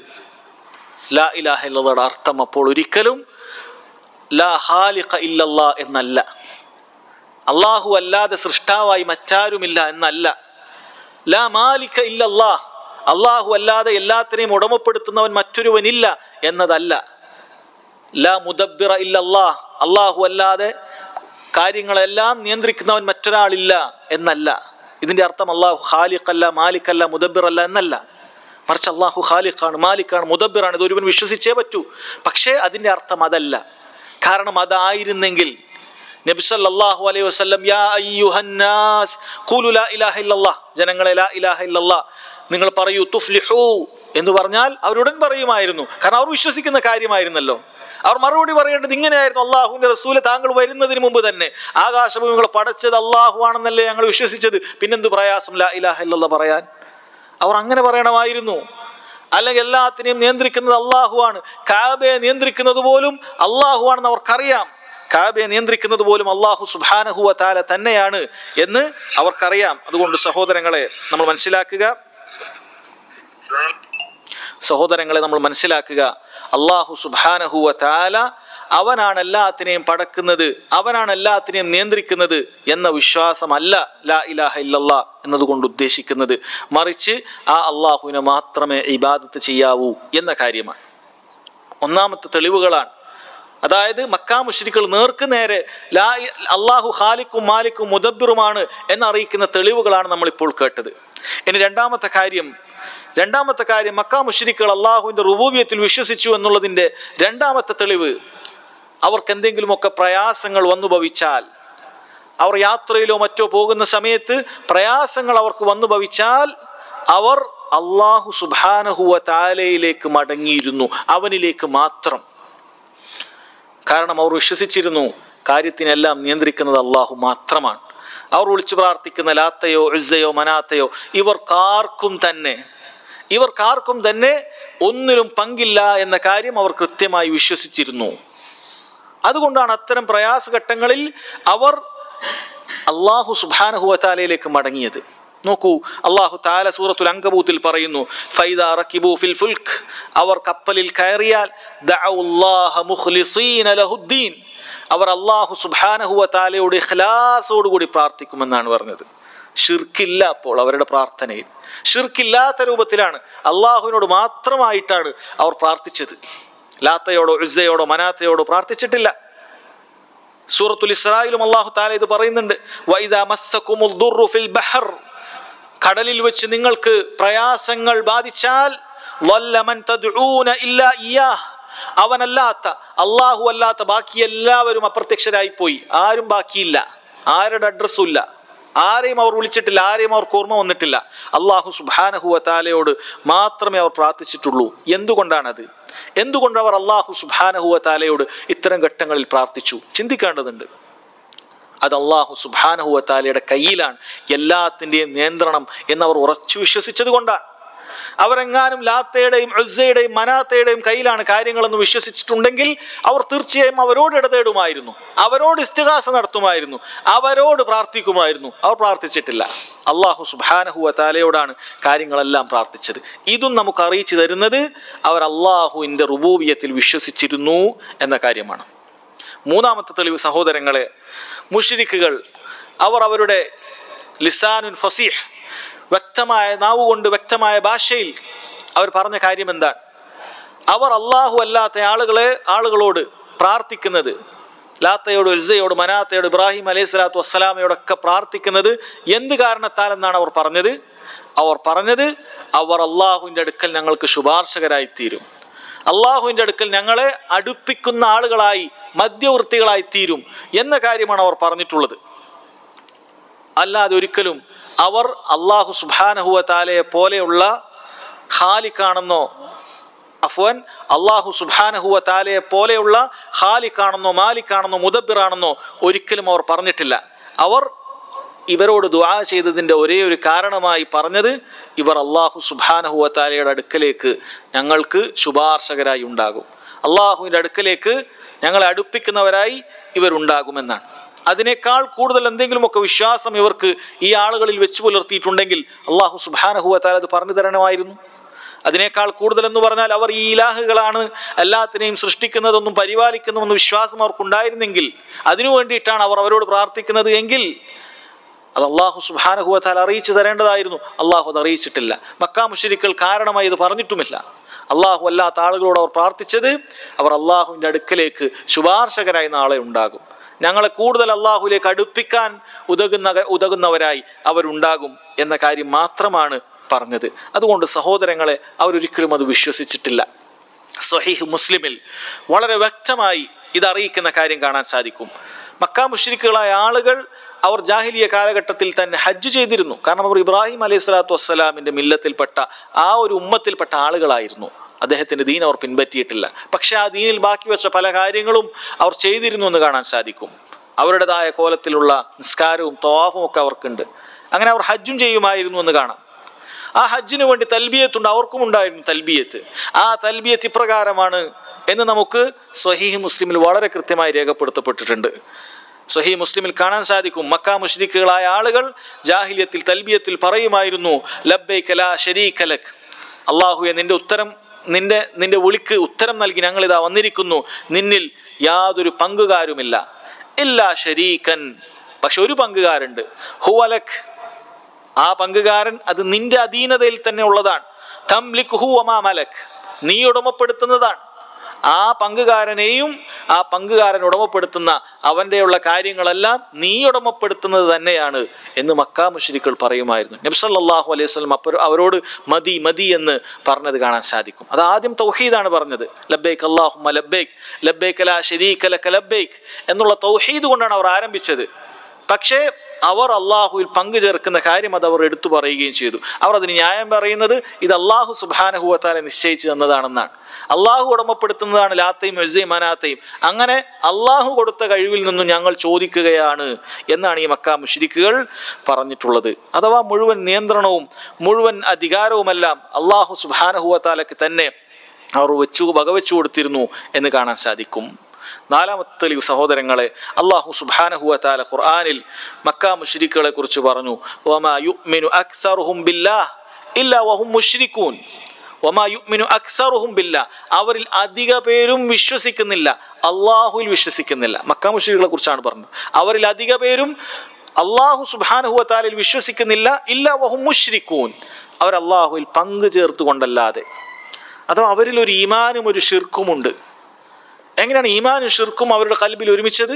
S2: ലാ ഇലാഹില്ലതയുടെ അർത്ഥം അപ്പോൾ ഒരിക്കലും ലാ ഹാലിഖ ഇല്ലല്ലാ എന്നല്ല അള്ളാഹു അല്ലാതെ സൃഷ്ടാവായി മറ്റാരുമില്ല എന്നല്ല ലാ മാലിക ഇല്ലല്ലാ അള്ളാഹു അല്ലാതെ എല്ലാത്തിനെയും ഉടമപ്പെടുത്തുന്നവൻ മറ്റൊരുവനില്ല എന്നതല്ല ലാ മുദബ്ബിറ ഇല്ലല്ലാ അള്ളാഹു അല്ലാതെ കാര്യങ്ങളെല്ലാം നിയന്ത്രിക്കുന്നവൻ മറ്റൊരാളില്ല എന്നല്ല ഇതിന്റെ അർത്ഥം അള്ളാഹു ഖാലിഖല്ല മാലിക്കല്ല മുദബ്ബിറല്ല എന്നല്ല മറിച്ച് അള്ളാഹു ഖാലിഖാണ് മാലിക്കാണ് മുദബ്ബിറാണ് ഇത് ഒരുവൻ വിശ്വസിച്ചേ പറ്റൂ പക്ഷേ അതിന്റെ അർത്ഥം അതല്ല കാരണം അതായിരുന്നെങ്കിൽ നബി സല്ലല്ലാഹു അലൈഹി വസല്ലം യാ അയ്യുഹന്നാസ് ഖൂലു ലാ ഇലാഹ ഇല്ലല്ലാഹ് ജനങ്ങളെ ലാ ഇലാഹ ഇല്ലല്ലാഹ് നിങ്ങൾ പറയൂ തുഫ്ലിഹു എന്ന് പറഞ്ഞാൽ അവരുടൻ പറയുമായിരുന്നു കാരണം അവർ വിശ്വസിക്കുന്ന കാര്യമായിരുന്നല്ലോ അവർ മറുപടി പറയേണ്ടത് ഇങ്ങനെയായിരുന്നു അള്ളാഹുവിന്റെ റസൂല് താങ്കൾ വരുന്നതിന് മുമ്പ് തന്നെ ആകാശഭൂമികൾ പടച്ചത് അള്ളാഹു ആണെന്നല്ലേ ഞങ്ങൾ വിശ്വസിച്ചത് പിന്നെന്ത് പ്രയാസം ലാ ഇലാഹ ഇല്ലല്ലാഹ് പറയാൻ അവർ അങ്ങനെ പറയണമായിരുന്നു അല്ലെങ്കിൽ എല്ലാത്തിനെയും നിയന്ത്രിക്കുന്നത് അള്ളാഹുവാണ് കാബയെ നിയന്ത്രിക്കുന്നത് പോലും അള്ളാഹു ആണെന്ന് അവർക്കറിയാം കാബയെ നിയന്ത്രിക്കുന്നത് പോലും അള്ളാഹു സുബാനഹുവ താല തന്നെയാണ് എന്ന് അവർക്കറിയാം അതുകൊണ്ട് സഹോദരങ്ങളെ നമ്മൾ മനസ്സിലാക്കുക സഹോദരങ്ങളെ നമ്മൾ മനസ്സിലാക്കുക അള്ളാഹു സുബാനഹുവ താല അവനാണ് എല്ലാത്തിനെയും പടക്കുന്നത് അവനാണ് എല്ലാത്തിനെയും നിയന്ത്രിക്കുന്നത് എന്ന വിശ്വാസമല്ല ലാ ഇലാഹ ഇല്ലല്ലാ എന്നതുകൊണ്ട് ഉദ്ദേശിക്കുന്നത് മറിച്ച് ആ അള്ളാഹുവിനെ മാത്രമേ ഇബാദത്ത് ചെയ്യാവൂ എന്ന കാര്യമാണ് ഒന്നാമത്തെ തെളിവുകളാണ് അതായത് മക്കാ മുഷ്രിക്കുകൾ നേർക്ക് നേരെ ലാ അള്ളാഹു ഖാലിക്കും മാലിക്കും മുദബിറുമാണ് എന്നറിയിക്കുന്ന തെളിവുകളാണ് നമ്മളിപ്പോൾ കേട്ടത് ഇനി രണ്ടാമത്തെ കാര്യം രണ്ടാമത്തെ കാര്യം മക്കാ മുഷ്രിക്കുകൾ അള്ളാഹുവിൻ്റെ റുബൂബിയത്തിൽ വിശ്വസിച്ചു എന്നുള്ളതിൻ്റെ രണ്ടാമത്തെ തെളിവ് അവർക്ക് എന്തെങ്കിലുമൊക്കെ പ്രയാസങ്ങൾ വന്നു ഭവിച്ചാൽ അവർ യാത്രയിലോ മറ്റോ പോകുന്ന സമയത്ത് പ്രയാസങ്ങൾ അവർക്ക് വന്നു ഭവിച്ചാൽ അവർ അള്ളാഹു സുബാനഹുവ താലയിലേക്ക് മടങ്ങിയിരുന്നു അവനിലേക്ക് മാത്രം കാരണം അവർ വിശ്വസിച്ചിരുന്നു കാര്യത്തിനെല്ലാം നിയന്ത്രിക്കുന്നത് അള്ളാഹു മാത്രമാണ് അവർ വിളിച്ചു പ്രാർത്ഥിക്കുന്ന ലാത്തയോ ഉസയോ മനാത്തയോ ഇവർക്കാർക്കും തന്നെ ഇവർക്കാർക്കും തന്നെ ഒന്നിലും പങ്കില്ല എന്ന കാര്യം അവർ കൃത്യമായി വിശ്വസിച്ചിരുന്നു അതുകൊണ്ടാണ് അത്തരം പ്രയാസഘട്ടങ്ങളിൽ അവർ അള്ളാഹു സുബാനഹുവത്താലയിലേക്ക് മടങ്ങിയത് നോക്കൂ അള്ളാഹു താല സൂറത്തുൽ അങ്കബൂത്തിൽ പറയുന്നു ഫൈദ റക്കിബു ഫിൽ ഫുൽക്ക് അവർ കപ്പലിൽ കയറിയാൽ ദഅഉല്ലാഹ മുഖ്ലിസീന ലഹുദ്ദീൻ അവർ അള്ളാഹു സുബാനഹുവ താലയോട് ഇഖ്ലാസോടുകൂടി പ്രാർത്ഥിക്കുമെന്നാണ് പറഞ്ഞത് ഷിർക്കില്ല അപ്പോൾ അവരുടെ പ്രാർത്ഥനയിൽ ഷിർക്കില്ലാത്ത രൂപത്തിലാണ് അള്ളാഹുവിനോട് മാത്രമായിട്ടാണ് അവർ പ്രാർത്ഥിച്ചത് ലാത്തയോടോ ഉസയോടോ മനാത്തയോടോ പ്രാർത്ഥിച്ചിട്ടില്ല സൂറത്തുൽ ഇസ്രായിലും അള്ളാഹു താല ഇത് പറയുന്നുണ്ട് വൈദ മസ്സകുമുൽ ദുർറു ഫിൽ ബഹർ കടലിൽ വെച്ച് നിങ്ങൾക്ക് പ്രയാസങ്ങൾ ബാധിച്ചാൽ വല്ലമൻ തദ്ഊന ഇല്ലാ ഇയ്യാഹ് അവനല്ലാത്ത അള്ളാഹു അല്ലാത്ത ബാക്കി എല്ലാവരും അപ്രത്യക്ഷരായി പോയി ആരും ബാക്കിയില്ല ആരുടെ അഡ്രസ്സും ഇല്ല ആരെയും അവർ വിളിച്ചിട്ടില്ല ആരെയും അവർക്ക് ഓർമ്മ വന്നിട്ടില്ല അള്ളാഹു സുബാനഹുവ താലയോട് മാത്രമേ അവർ പ്രാർത്ഥിച്ചിട്ടുള്ളൂ എന്തുകൊണ്ടാണത് എന്തുകൊണ്ട് അവർ അള്ളാഹു സുബാനഹുവ താലയോട് ഇത്തരം ഘട്ടങ്ങളിൽ പ്രാർത്ഥിച്ചു ചിന്തിക്കേണ്ടതുണ്ട് അത് അള്ളാഹു സുബാനഹുവ താലയുടെ കയ്യിലാണ് എല്ലാത്തിൻ്റെയും നിയന്ത്രണം എന്നവർ ഉറച്ചു വിശ്വസിച്ചത് കൊണ്ടാണ് അവരെങ്ങാനും ലാത്തയുടെയും ഉസയുടെയും മനാത്തയുടെയും കയ്യിലാണ് കാര്യങ്ങളെന്ന് വിശ്വസിച്ചിട്ടുണ്ടെങ്കിൽ അവർ തീർച്ചയായും അവരോട് ഇടതേടുമായിരുന്നു അവരോട് ഇസ്തിഹാസ നടത്തുമായിരുന്നു അവരോട് പ്രാർത്ഥിക്കുമായിരുന്നു അവർ പ്രാർത്ഥിച്ചിട്ടില്ല അള്ളാഹു സുബാനഹുവ താലയോടാണ് കാര്യങ്ങളെല്ലാം പ്രാർത്ഥിച്ചത് ഇതും നമുക്ക് അറിയിച്ചു തരുന്നത് അവർ അള്ളാഹുവിൻ്റെ റുബൂബിയത്തിൽ വിശ്വസിച്ചിരുന്നു എന്ന കാര്യമാണ് മൂന്നാമത്തെ തെളിവ് സഹോദരങ്ങളെ മുഷിരിക്കുകൾ അവർ അവരുടെ ലിസാനുൻ ഫസീഹ് വ്യക്തമായ നാവ് കൊണ്ട് വ്യക്തമായ ഭാഷയിൽ അവർ പറഞ്ഞ കാര്യം എന്താണ് അവർ അള്ളാഹു അല്ലാത്ത ആളുകളെ ആളുകളോട് പ്രാർത്ഥിക്കുന്നത് ലാത്തയോട് ഉൽസയോട് മനാത്തയോട് ഇബ്രാഹിം അലൈഹി സ്വലാത്തു വസ്സലാമയോടൊക്കെ പ്രാർത്ഥിക്കുന്നത് എന്ത് കാരണത്താൽ എന്നാണ് അവർ പറഞ്ഞത് അവർ പറഞ്ഞത് അവർ അള്ളാഹുവിൻ്റെ അടുക്കൽ ഞങ്ങൾക്ക് ശുപാർശകരായി തീരും അള്ളാഹുവിൻ്റെ അടുക്കൽ ഞങ്ങളെ അടുപ്പിക്കുന്ന ആളുകളായി മധ്യവൃത്തികളായി തീരും എന്ന കാര്യമാണ് അവർ പറഞ്ഞിട്ടുള്ളത് അല്ലാതെ ഒരിക്കലും അവർ അള്ളാഹു സുബാനഹുവ താലയെ പോലെയുള്ള ഖാലിക്കാണെന്നോ അഫ്വൻ അള്ളാഹു സുബാനഹുവ താലയെ പോലെയുള്ള ഖാലിക്കാണെന്നോ മാലിക്കാണെന്നോ മുദബിറാണെന്നോ ഒരിക്കലും അവർ പറഞ്ഞിട്ടില്ല അവർ ഇവരോട് ദുആ ചെയ്തതിൻ്റെ ഒരേ ഒരു കാരണമായി പറഞ്ഞത് ഇവർ അള്ളാഹു സുബാനഹുവ താലയുടെ അടുക്കലേക്ക് ഞങ്ങൾക്ക് ശുപാർശകരായി ഉണ്ടാകും അള്ളാഹുവിൻ്റെ അടുക്കലേക്ക് ഞങ്ങളെ അടുപ്പിക്കുന്നവരായി ഇവരുണ്ടാകുമെന്നാണ് അതിനേക്കാൾ കൂടുതൽ എന്തെങ്കിലുമൊക്കെ വിശ്വാസം ഇവർക്ക് ഈ ആളുകളിൽ വെച്ച് പുലർത്തിയിട്ടുണ്ടെങ്കിൽ അള്ളാഹു സുബാനഹുവ താല അത് പറഞ്ഞു തരണമായിരുന്നു അതിനേക്കാൾ കൂടുതൽ എന്ന് പറഞ്ഞാൽ അവർ ഈ ഇലാഹുകളാണ് എല്ലാത്തിനെയും സൃഷ്ടിക്കുന്നതെന്നും പരിപാലിക്കുന്നതെന്നും വിശ്വാസം അവർക്കുണ്ടായിരുന്നെങ്കിൽ അതിനു വേണ്ടിയിട്ടാണ് അവർ അവരോട് പ്രാർത്ഥിക്കുന്നത് എങ്കിൽ അത് അള്ളാഹു സുബാനഹുവത്താൽ അറിയിച്ചു തരേണ്ടതായിരുന്നു അള്ളാഹു അത് അറിയിച്ചിട്ടില്ല മക്കാ മുഷരിക്കൽ കാരണമായി ഇത് പറഞ്ഞിട്ടുമില്ല അള്ളാഹു അല്ലാത്ത ആളുകളോട് അവർ പ്രാർത്ഥിച്ചത് അവർ അള്ളാഹുവിൻ്റെ അടുക്കലേക്ക് ശുപാർശകരായി നാളെ ഉണ്ടാകും ഞങ്ങളെ കൂടുതൽ അള്ളാഹുലേക്ക് അടുപ്പിക്കാൻ ഉതകുന്ന ഉതകുന്നവരായി അവരുണ്ടാകും എന്ന കാര്യം മാത്രമാണ് പറഞ്ഞത് അതുകൊണ്ട് സഹോദരങ്ങളെ അവരൊരിക്കലും അത് വിശ്വസിച്ചിട്ടില്ല സഹീഹ് മുസ്ലിമിൽ വളരെ വ്യക്തമായി ഇത് അറിയിക്കുന്ന കാര്യം കാണാൻ സാധിക്കും മക്കാ മുഷ്രിക്കുകളായ ആളുകൾ അവർ ജാഹിലിയ കാലഘട്ടത്തിൽ തന്നെ ഹജ്ജ് ചെയ്തിരുന്നു കാരണം അവർ ഇബ്രാഹിം അലൈഹി സ്വലാത്തു വസ്സലാമിൻ്റെ മില്ലത്തിൽപ്പെട്ട ആ ഒരു ഉമ്മത്തിൽപ്പെട്ട ആളുകളായിരുന്നു അദ്ദേഹത്തിൻ്റെ ദീൻ അവർ പിൻപറ്റിയിട്ടില്ല പക്ഷേ ആ ദീനിൽ ബാക്കി വെച്ച പല കാര്യങ്ങളും അവർ ചെയ്തിരുന്നു എന്ന് കാണാൻ സാധിക്കും അവരുടേതായ കോലത്തിലുള്ള നിസ്കാരവും തവാഫും ഒക്കെ അവർക്കുണ്ട് അങ്ങനെ അവർ ഹജ്ജും ചെയ്യുമായിരുന്നു എന്ന് കാണാം ആ ഹജ്ജിന് വേണ്ടി തൽബിയത്തുണ്ട് അവർക്കും ഉണ്ടായിരുന്നു തൽബിയത്ത് ആ തൽബിയത്ത് ഇപ്രകാരമാണ് എന്ന് നമുക്ക് സ്വഹീഹ് മുസ്ലിമിൽ വളരെ കൃത്യമായി രേഖപ്പെടുത്തപ്പെട്ടിട്ടുണ്ട് സ്വഹീ മുസ്ലിമിൽ കാണാൻ സാധിക്കും മക്ക മുഷ്രിക്കുകളായ ആളുകൾ ജാഹിലിയത്തിൽ തൽബിയത്തിൽ പറയുമായിരുന്നു ലബ്ബൈക ലാ ഷരീക ലക് അള്ളാഹുയെ നിന്റെ ഉത്തരം നിന്റെ നിന്റെ വിളിക്ക് ഉത്തരം നൽകി ഞങ്ങൾ ഇതാ വന്നിരിക്കുന്നു നിന്നിൽ യാതൊരു പങ്കുകാരുമില്ല ഇല്ല ഷരീക്കൻ പക്ഷെ ഒരു പങ്കുകാരുണ്ട് ഹുവലക് ആ പങ്കുകാരൻ അത് നിന്റെ അധീനതയിൽ തന്നെ ഉള്ളതാണ് തംലിക് ഹു അമാ മലക് നീ ഉടമപ്പെടുത്തുന്നതാണ് ആ പങ്കുകാരനെയും ആ പങ്കുകാരൻ ഉടമപ്പെടുത്തുന്ന അവൻ്റെയുള്ള കാര്യങ്ങളെല്ലാം നീ ഉടമപ്പെടുത്തുന്നത് തന്നെയാണ് എന്ന് മക്കാ മുഷരിക്കൾ പറയുമായിരുന്നു നബ്സല്ലാഹു അലൈഹി സ്വലം അപ്പോൾ അവരോട് മതി മതി എന്ന് പറഞ്ഞത് കാണാൻ സാധിക്കും അത് ആദ്യം തൗഹീദാണ് പറഞ്ഞത് ലബേക്ക് അള്ളാഹുമ്മ ലബേക്ക് ലബേക്ക് ലാ ഷരീക ലക ലബേക്ക് എന്നുള്ള തൗഹീദ് കൊണ്ടാണ് അവർ ആരംഭിച്ചത് പക്ഷേ അവർ അള്ളാഹുവിൽ പങ്കു ചേർക്കുന്ന കാര്യം അത് അവർ എടുത്തു പറയുകയും ചെയ്തു അവർ അതിന് ന്യായം പറയുന്നത് ഇത് അള്ളാഹു സുബാനഹുവത്താലെ നിശ്ചയിച്ചു തന്നതാണെന്നാണ് അള്ളാഹു ഉടമപ്പെടുത്തുന്നതാണ് ലാത്തയും മെസ്സയും മനാത്തയും അങ്ങനെ അള്ളാഹു കൊടുത്ത കഴിവിൽ നിന്നും ഞങ്ങൾ ചോദിക്കുകയാണ് എന്നാണ് ഈ മക്ക മുഷിരിക്കുകൾ പറഞ്ഞിട്ടുള്ളത് അഥവാ മുഴുവൻ നിയന്ത്രണവും മുഴുവൻ അധികാരവുമെല്ലാം അള്ളാഹു സുബാനഹുവത്താലയ്ക്ക് തന്നെ അവർ വെച്ചു വകവെച്ചു കൊടുത്തിരുന്നു എന്ന് കാണാൻ സാധിക്കും നാലാമത്തെ തെളിവ് സഹോദരങ്ങളെ അള്ളാഹു സുബാനഹുവ താല ഖുർആാനിൽ മക്ക മുഷ്രിക്കുകളെ കുറിച്ച് പറഞ്ഞു വമാ യുഅ്മിനു അക്സറുഹും ബില്ലാഹ് ഇല്ല വഹും മുഷ്രിക്കൂൻ വമാ യുഅ്മിനു അക്സറുഹും ബില്ലാ അവരിൽ അധിക പേരും വിശ്വസിക്കുന്നില്ല അള്ളാഹുവിൽ വിശ്വസിക്കുന്നില്ല മക്ക മുഷ്രിക്കുകളെ കുറിച്ചാണ് പറഞ്ഞത് അവരിൽ അധിക പേരും അള്ളാഹു സുബാനഹുവ താലിൽ വിശ്വസിക്കുന്നില്ല ഇല്ല വഹും മുഷ്രിക്കൂൻ അവർ അള്ളാഹുവിൽ പങ്കു ചേർത്തുകൊണ്ടല്ലാതെ അഥവാ അവരിൽ ഒരു ഈമാനും ഒരു ഷിർക്കുമുണ്ട് എങ്ങനെയാണ് ഈമാനും ഷിർക്കും അവരുടെ കൽബിൽ ഒരുമിച്ചത്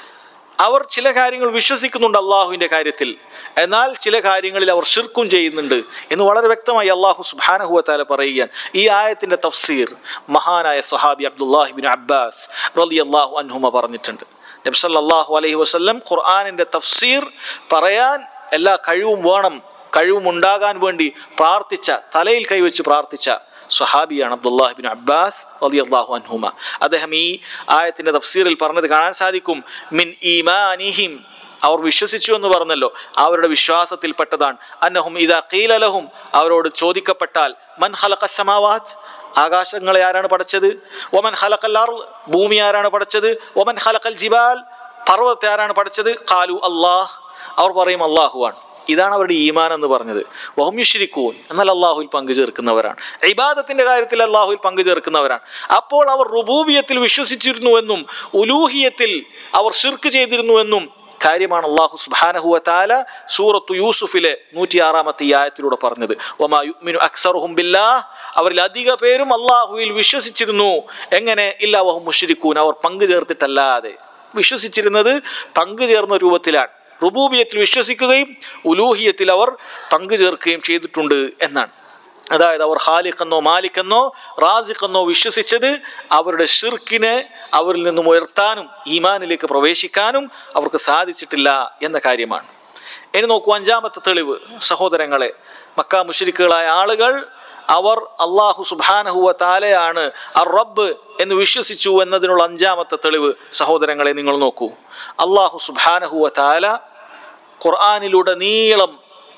S2: അവർ ചില കാര്യങ്ങൾ വിശ്വസിക്കുന്നുണ്ട് അള്ളാഹുവിൻ്റെ കാര്യത്തിൽ എന്നാൽ ചില കാര്യങ്ങളിൽ അവർ ഷിർക്കും ചെയ്യുന്നുണ്ട് എന്ന് വളരെ വ്യക്തമായി അള്ളാഹു സുബാനഹുവത്താല പറയുകയാണ് ഈ ആയത്തിൻ്റെ തഫ്സീർ മഹാനായ സഹാബി അബ്ദുല്ലാഹിബിൻ അബ്ബാസ് റലി അള്ളാഹു അൻഹുമ പറഞ്ഞിട്ടുണ്ട് നബ്സല്ലാഹു അലൈഹി വസ്ലം ഖുർആാനിൻ്റെ തഫ്സീർ പറയാൻ എല്ലാ കഴിവും വേണം കഴിവും ഉണ്ടാകാൻ വേണ്ടി പ്രാർത്ഥിച്ച തലയിൽ കൈവച്ച് പ്രാർത്ഥിച്ച സ്വഹാബിയാണ് അബ്ദുല്ലാഹിബിൻ അബ്ബാസ് അലി അള്ളാഹു അൻഹുമ അദ്ദേഹം ഈ ആയത്തിന്റെ തഫ്സീറിൽ പറഞ്ഞത് കാണാൻ സാധിക്കും മിൻ ഈമാനിഹിം അവർ വിശ്വസിച്ചു എന്ന് പറഞ്ഞല്ലോ അവരുടെ വിശ്വാസത്തിൽപ്പെട്ടതാണ് അന്നഹും ഇതാ കീലലഹും അവരോട് ചോദിക്കപ്പെട്ടാൽ മൻ ഹലക സമാവാത്ത് ആകാശങ്ങളെ ആരാണ് പഠിച്ചത് ഒമൻ ഹലക്കൽ അർ ഭൂമി ആരാണ് പഠിച്ചത് ഒമൻ ഹലക്കൽ ജിബാൽ പർവ്വതത്തെ ആരാണ് പഠിച്ചത് കാലു അള്ളാഹ് അവർ പറയും അള്ളാഹുവാണ് ഇതാണ് അവരുടെ ഈമാൻ എന്ന് പറഞ്ഞത് വഹുമ്യുഷിരിക്കൂൻ എന്നാൽ അള്ളാഹുവിൽ പങ്കു ചേർക്കുന്നവരാണ് ഇബാദത്തിന്റെ കാര്യത്തിൽ അള്ളാഹുവിൽ പങ്കു ചേർക്കുന്നവരാണ് അപ്പോൾ അവർ റുബൂബിയത്തിൽ വിശ്വസിച്ചിരുന്നുവെന്നും ഉലൂഹിയത്തിൽ അവർ ഷിർക്ക് ചെയ്തിരുന്നുവെന്നും കാര്യമാണ് അള്ളാഹു സുബാനഹുവ താല സൂറത്തു യൂസുഫിലെ നൂറ്റി ആറാമത്തെ ഈ ആയത്തിലൂടെ പറഞ്ഞത് ഒമാ യുഗ്മിനു അക്സറുഹും ബില്ലാഹ് അവരിൽ അധിക പേരും അള്ളാഹുവിൽ വിശ്വസിച്ചിരുന്നു എങ്ങനെ ഇല്ല വഹു മുഷിരിക്കൂൻ അവർ പങ്കു ചേർത്തിട്ടല്ലാതെ വിശ്വസിച്ചിരുന്നത് പങ്കു ചേർന്ന രൂപത്തിലാണ് റുബൂബിയത്തിൽ വിശ്വസിക്കുകയും ഉലൂഹിയത്തിൽ അവർ പങ്കു ചേർക്കുകയും ചെയ്തിട്ടുണ്ട് എന്നാണ് അതായത് അവർ ഖാലിഖെന്നോ മാലിക്കെന്നോ റാസിഖെന്നോ വിശ്വസിച്ചത് അവരുടെ ഷിർക്കിനെ അവരിൽ നിന്നും ഉയർത്താനും ഈമാനിലേക്ക് പ്രവേശിക്കാനും അവർക്ക് സാധിച്ചിട്ടില്ല എന്ന കാര്യമാണ് ഇനി നോക്കൂ അഞ്ചാമത്തെ തെളിവ് സഹോദരങ്ങളെ മക്ക മുഷരിക്കുകളായ ആളുകൾ അവർ അള്ളാഹു സുബാനഹുവ താലയാണ് അർ റബ്ബ് എന്ന് വിശ്വസിച്ചു എന്നതിനുള്ള അഞ്ചാമത്തെ തെളിവ് സഹോദരങ്ങളെ നിങ്ങൾ നോക്കൂ അള്ളാഹു സുബാനഹുവ താല ഖുർആാനിലൂടെ നീളം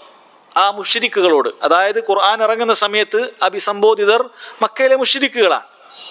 S2: ആ മുഷിരിക്കുകളോട് അതായത് ഖുർആൻ ഇറങ്ങുന്ന സമയത്ത് അഭിസംബോധിതർ മക്കയിലെ മുഷിരിക്കുകളാണ്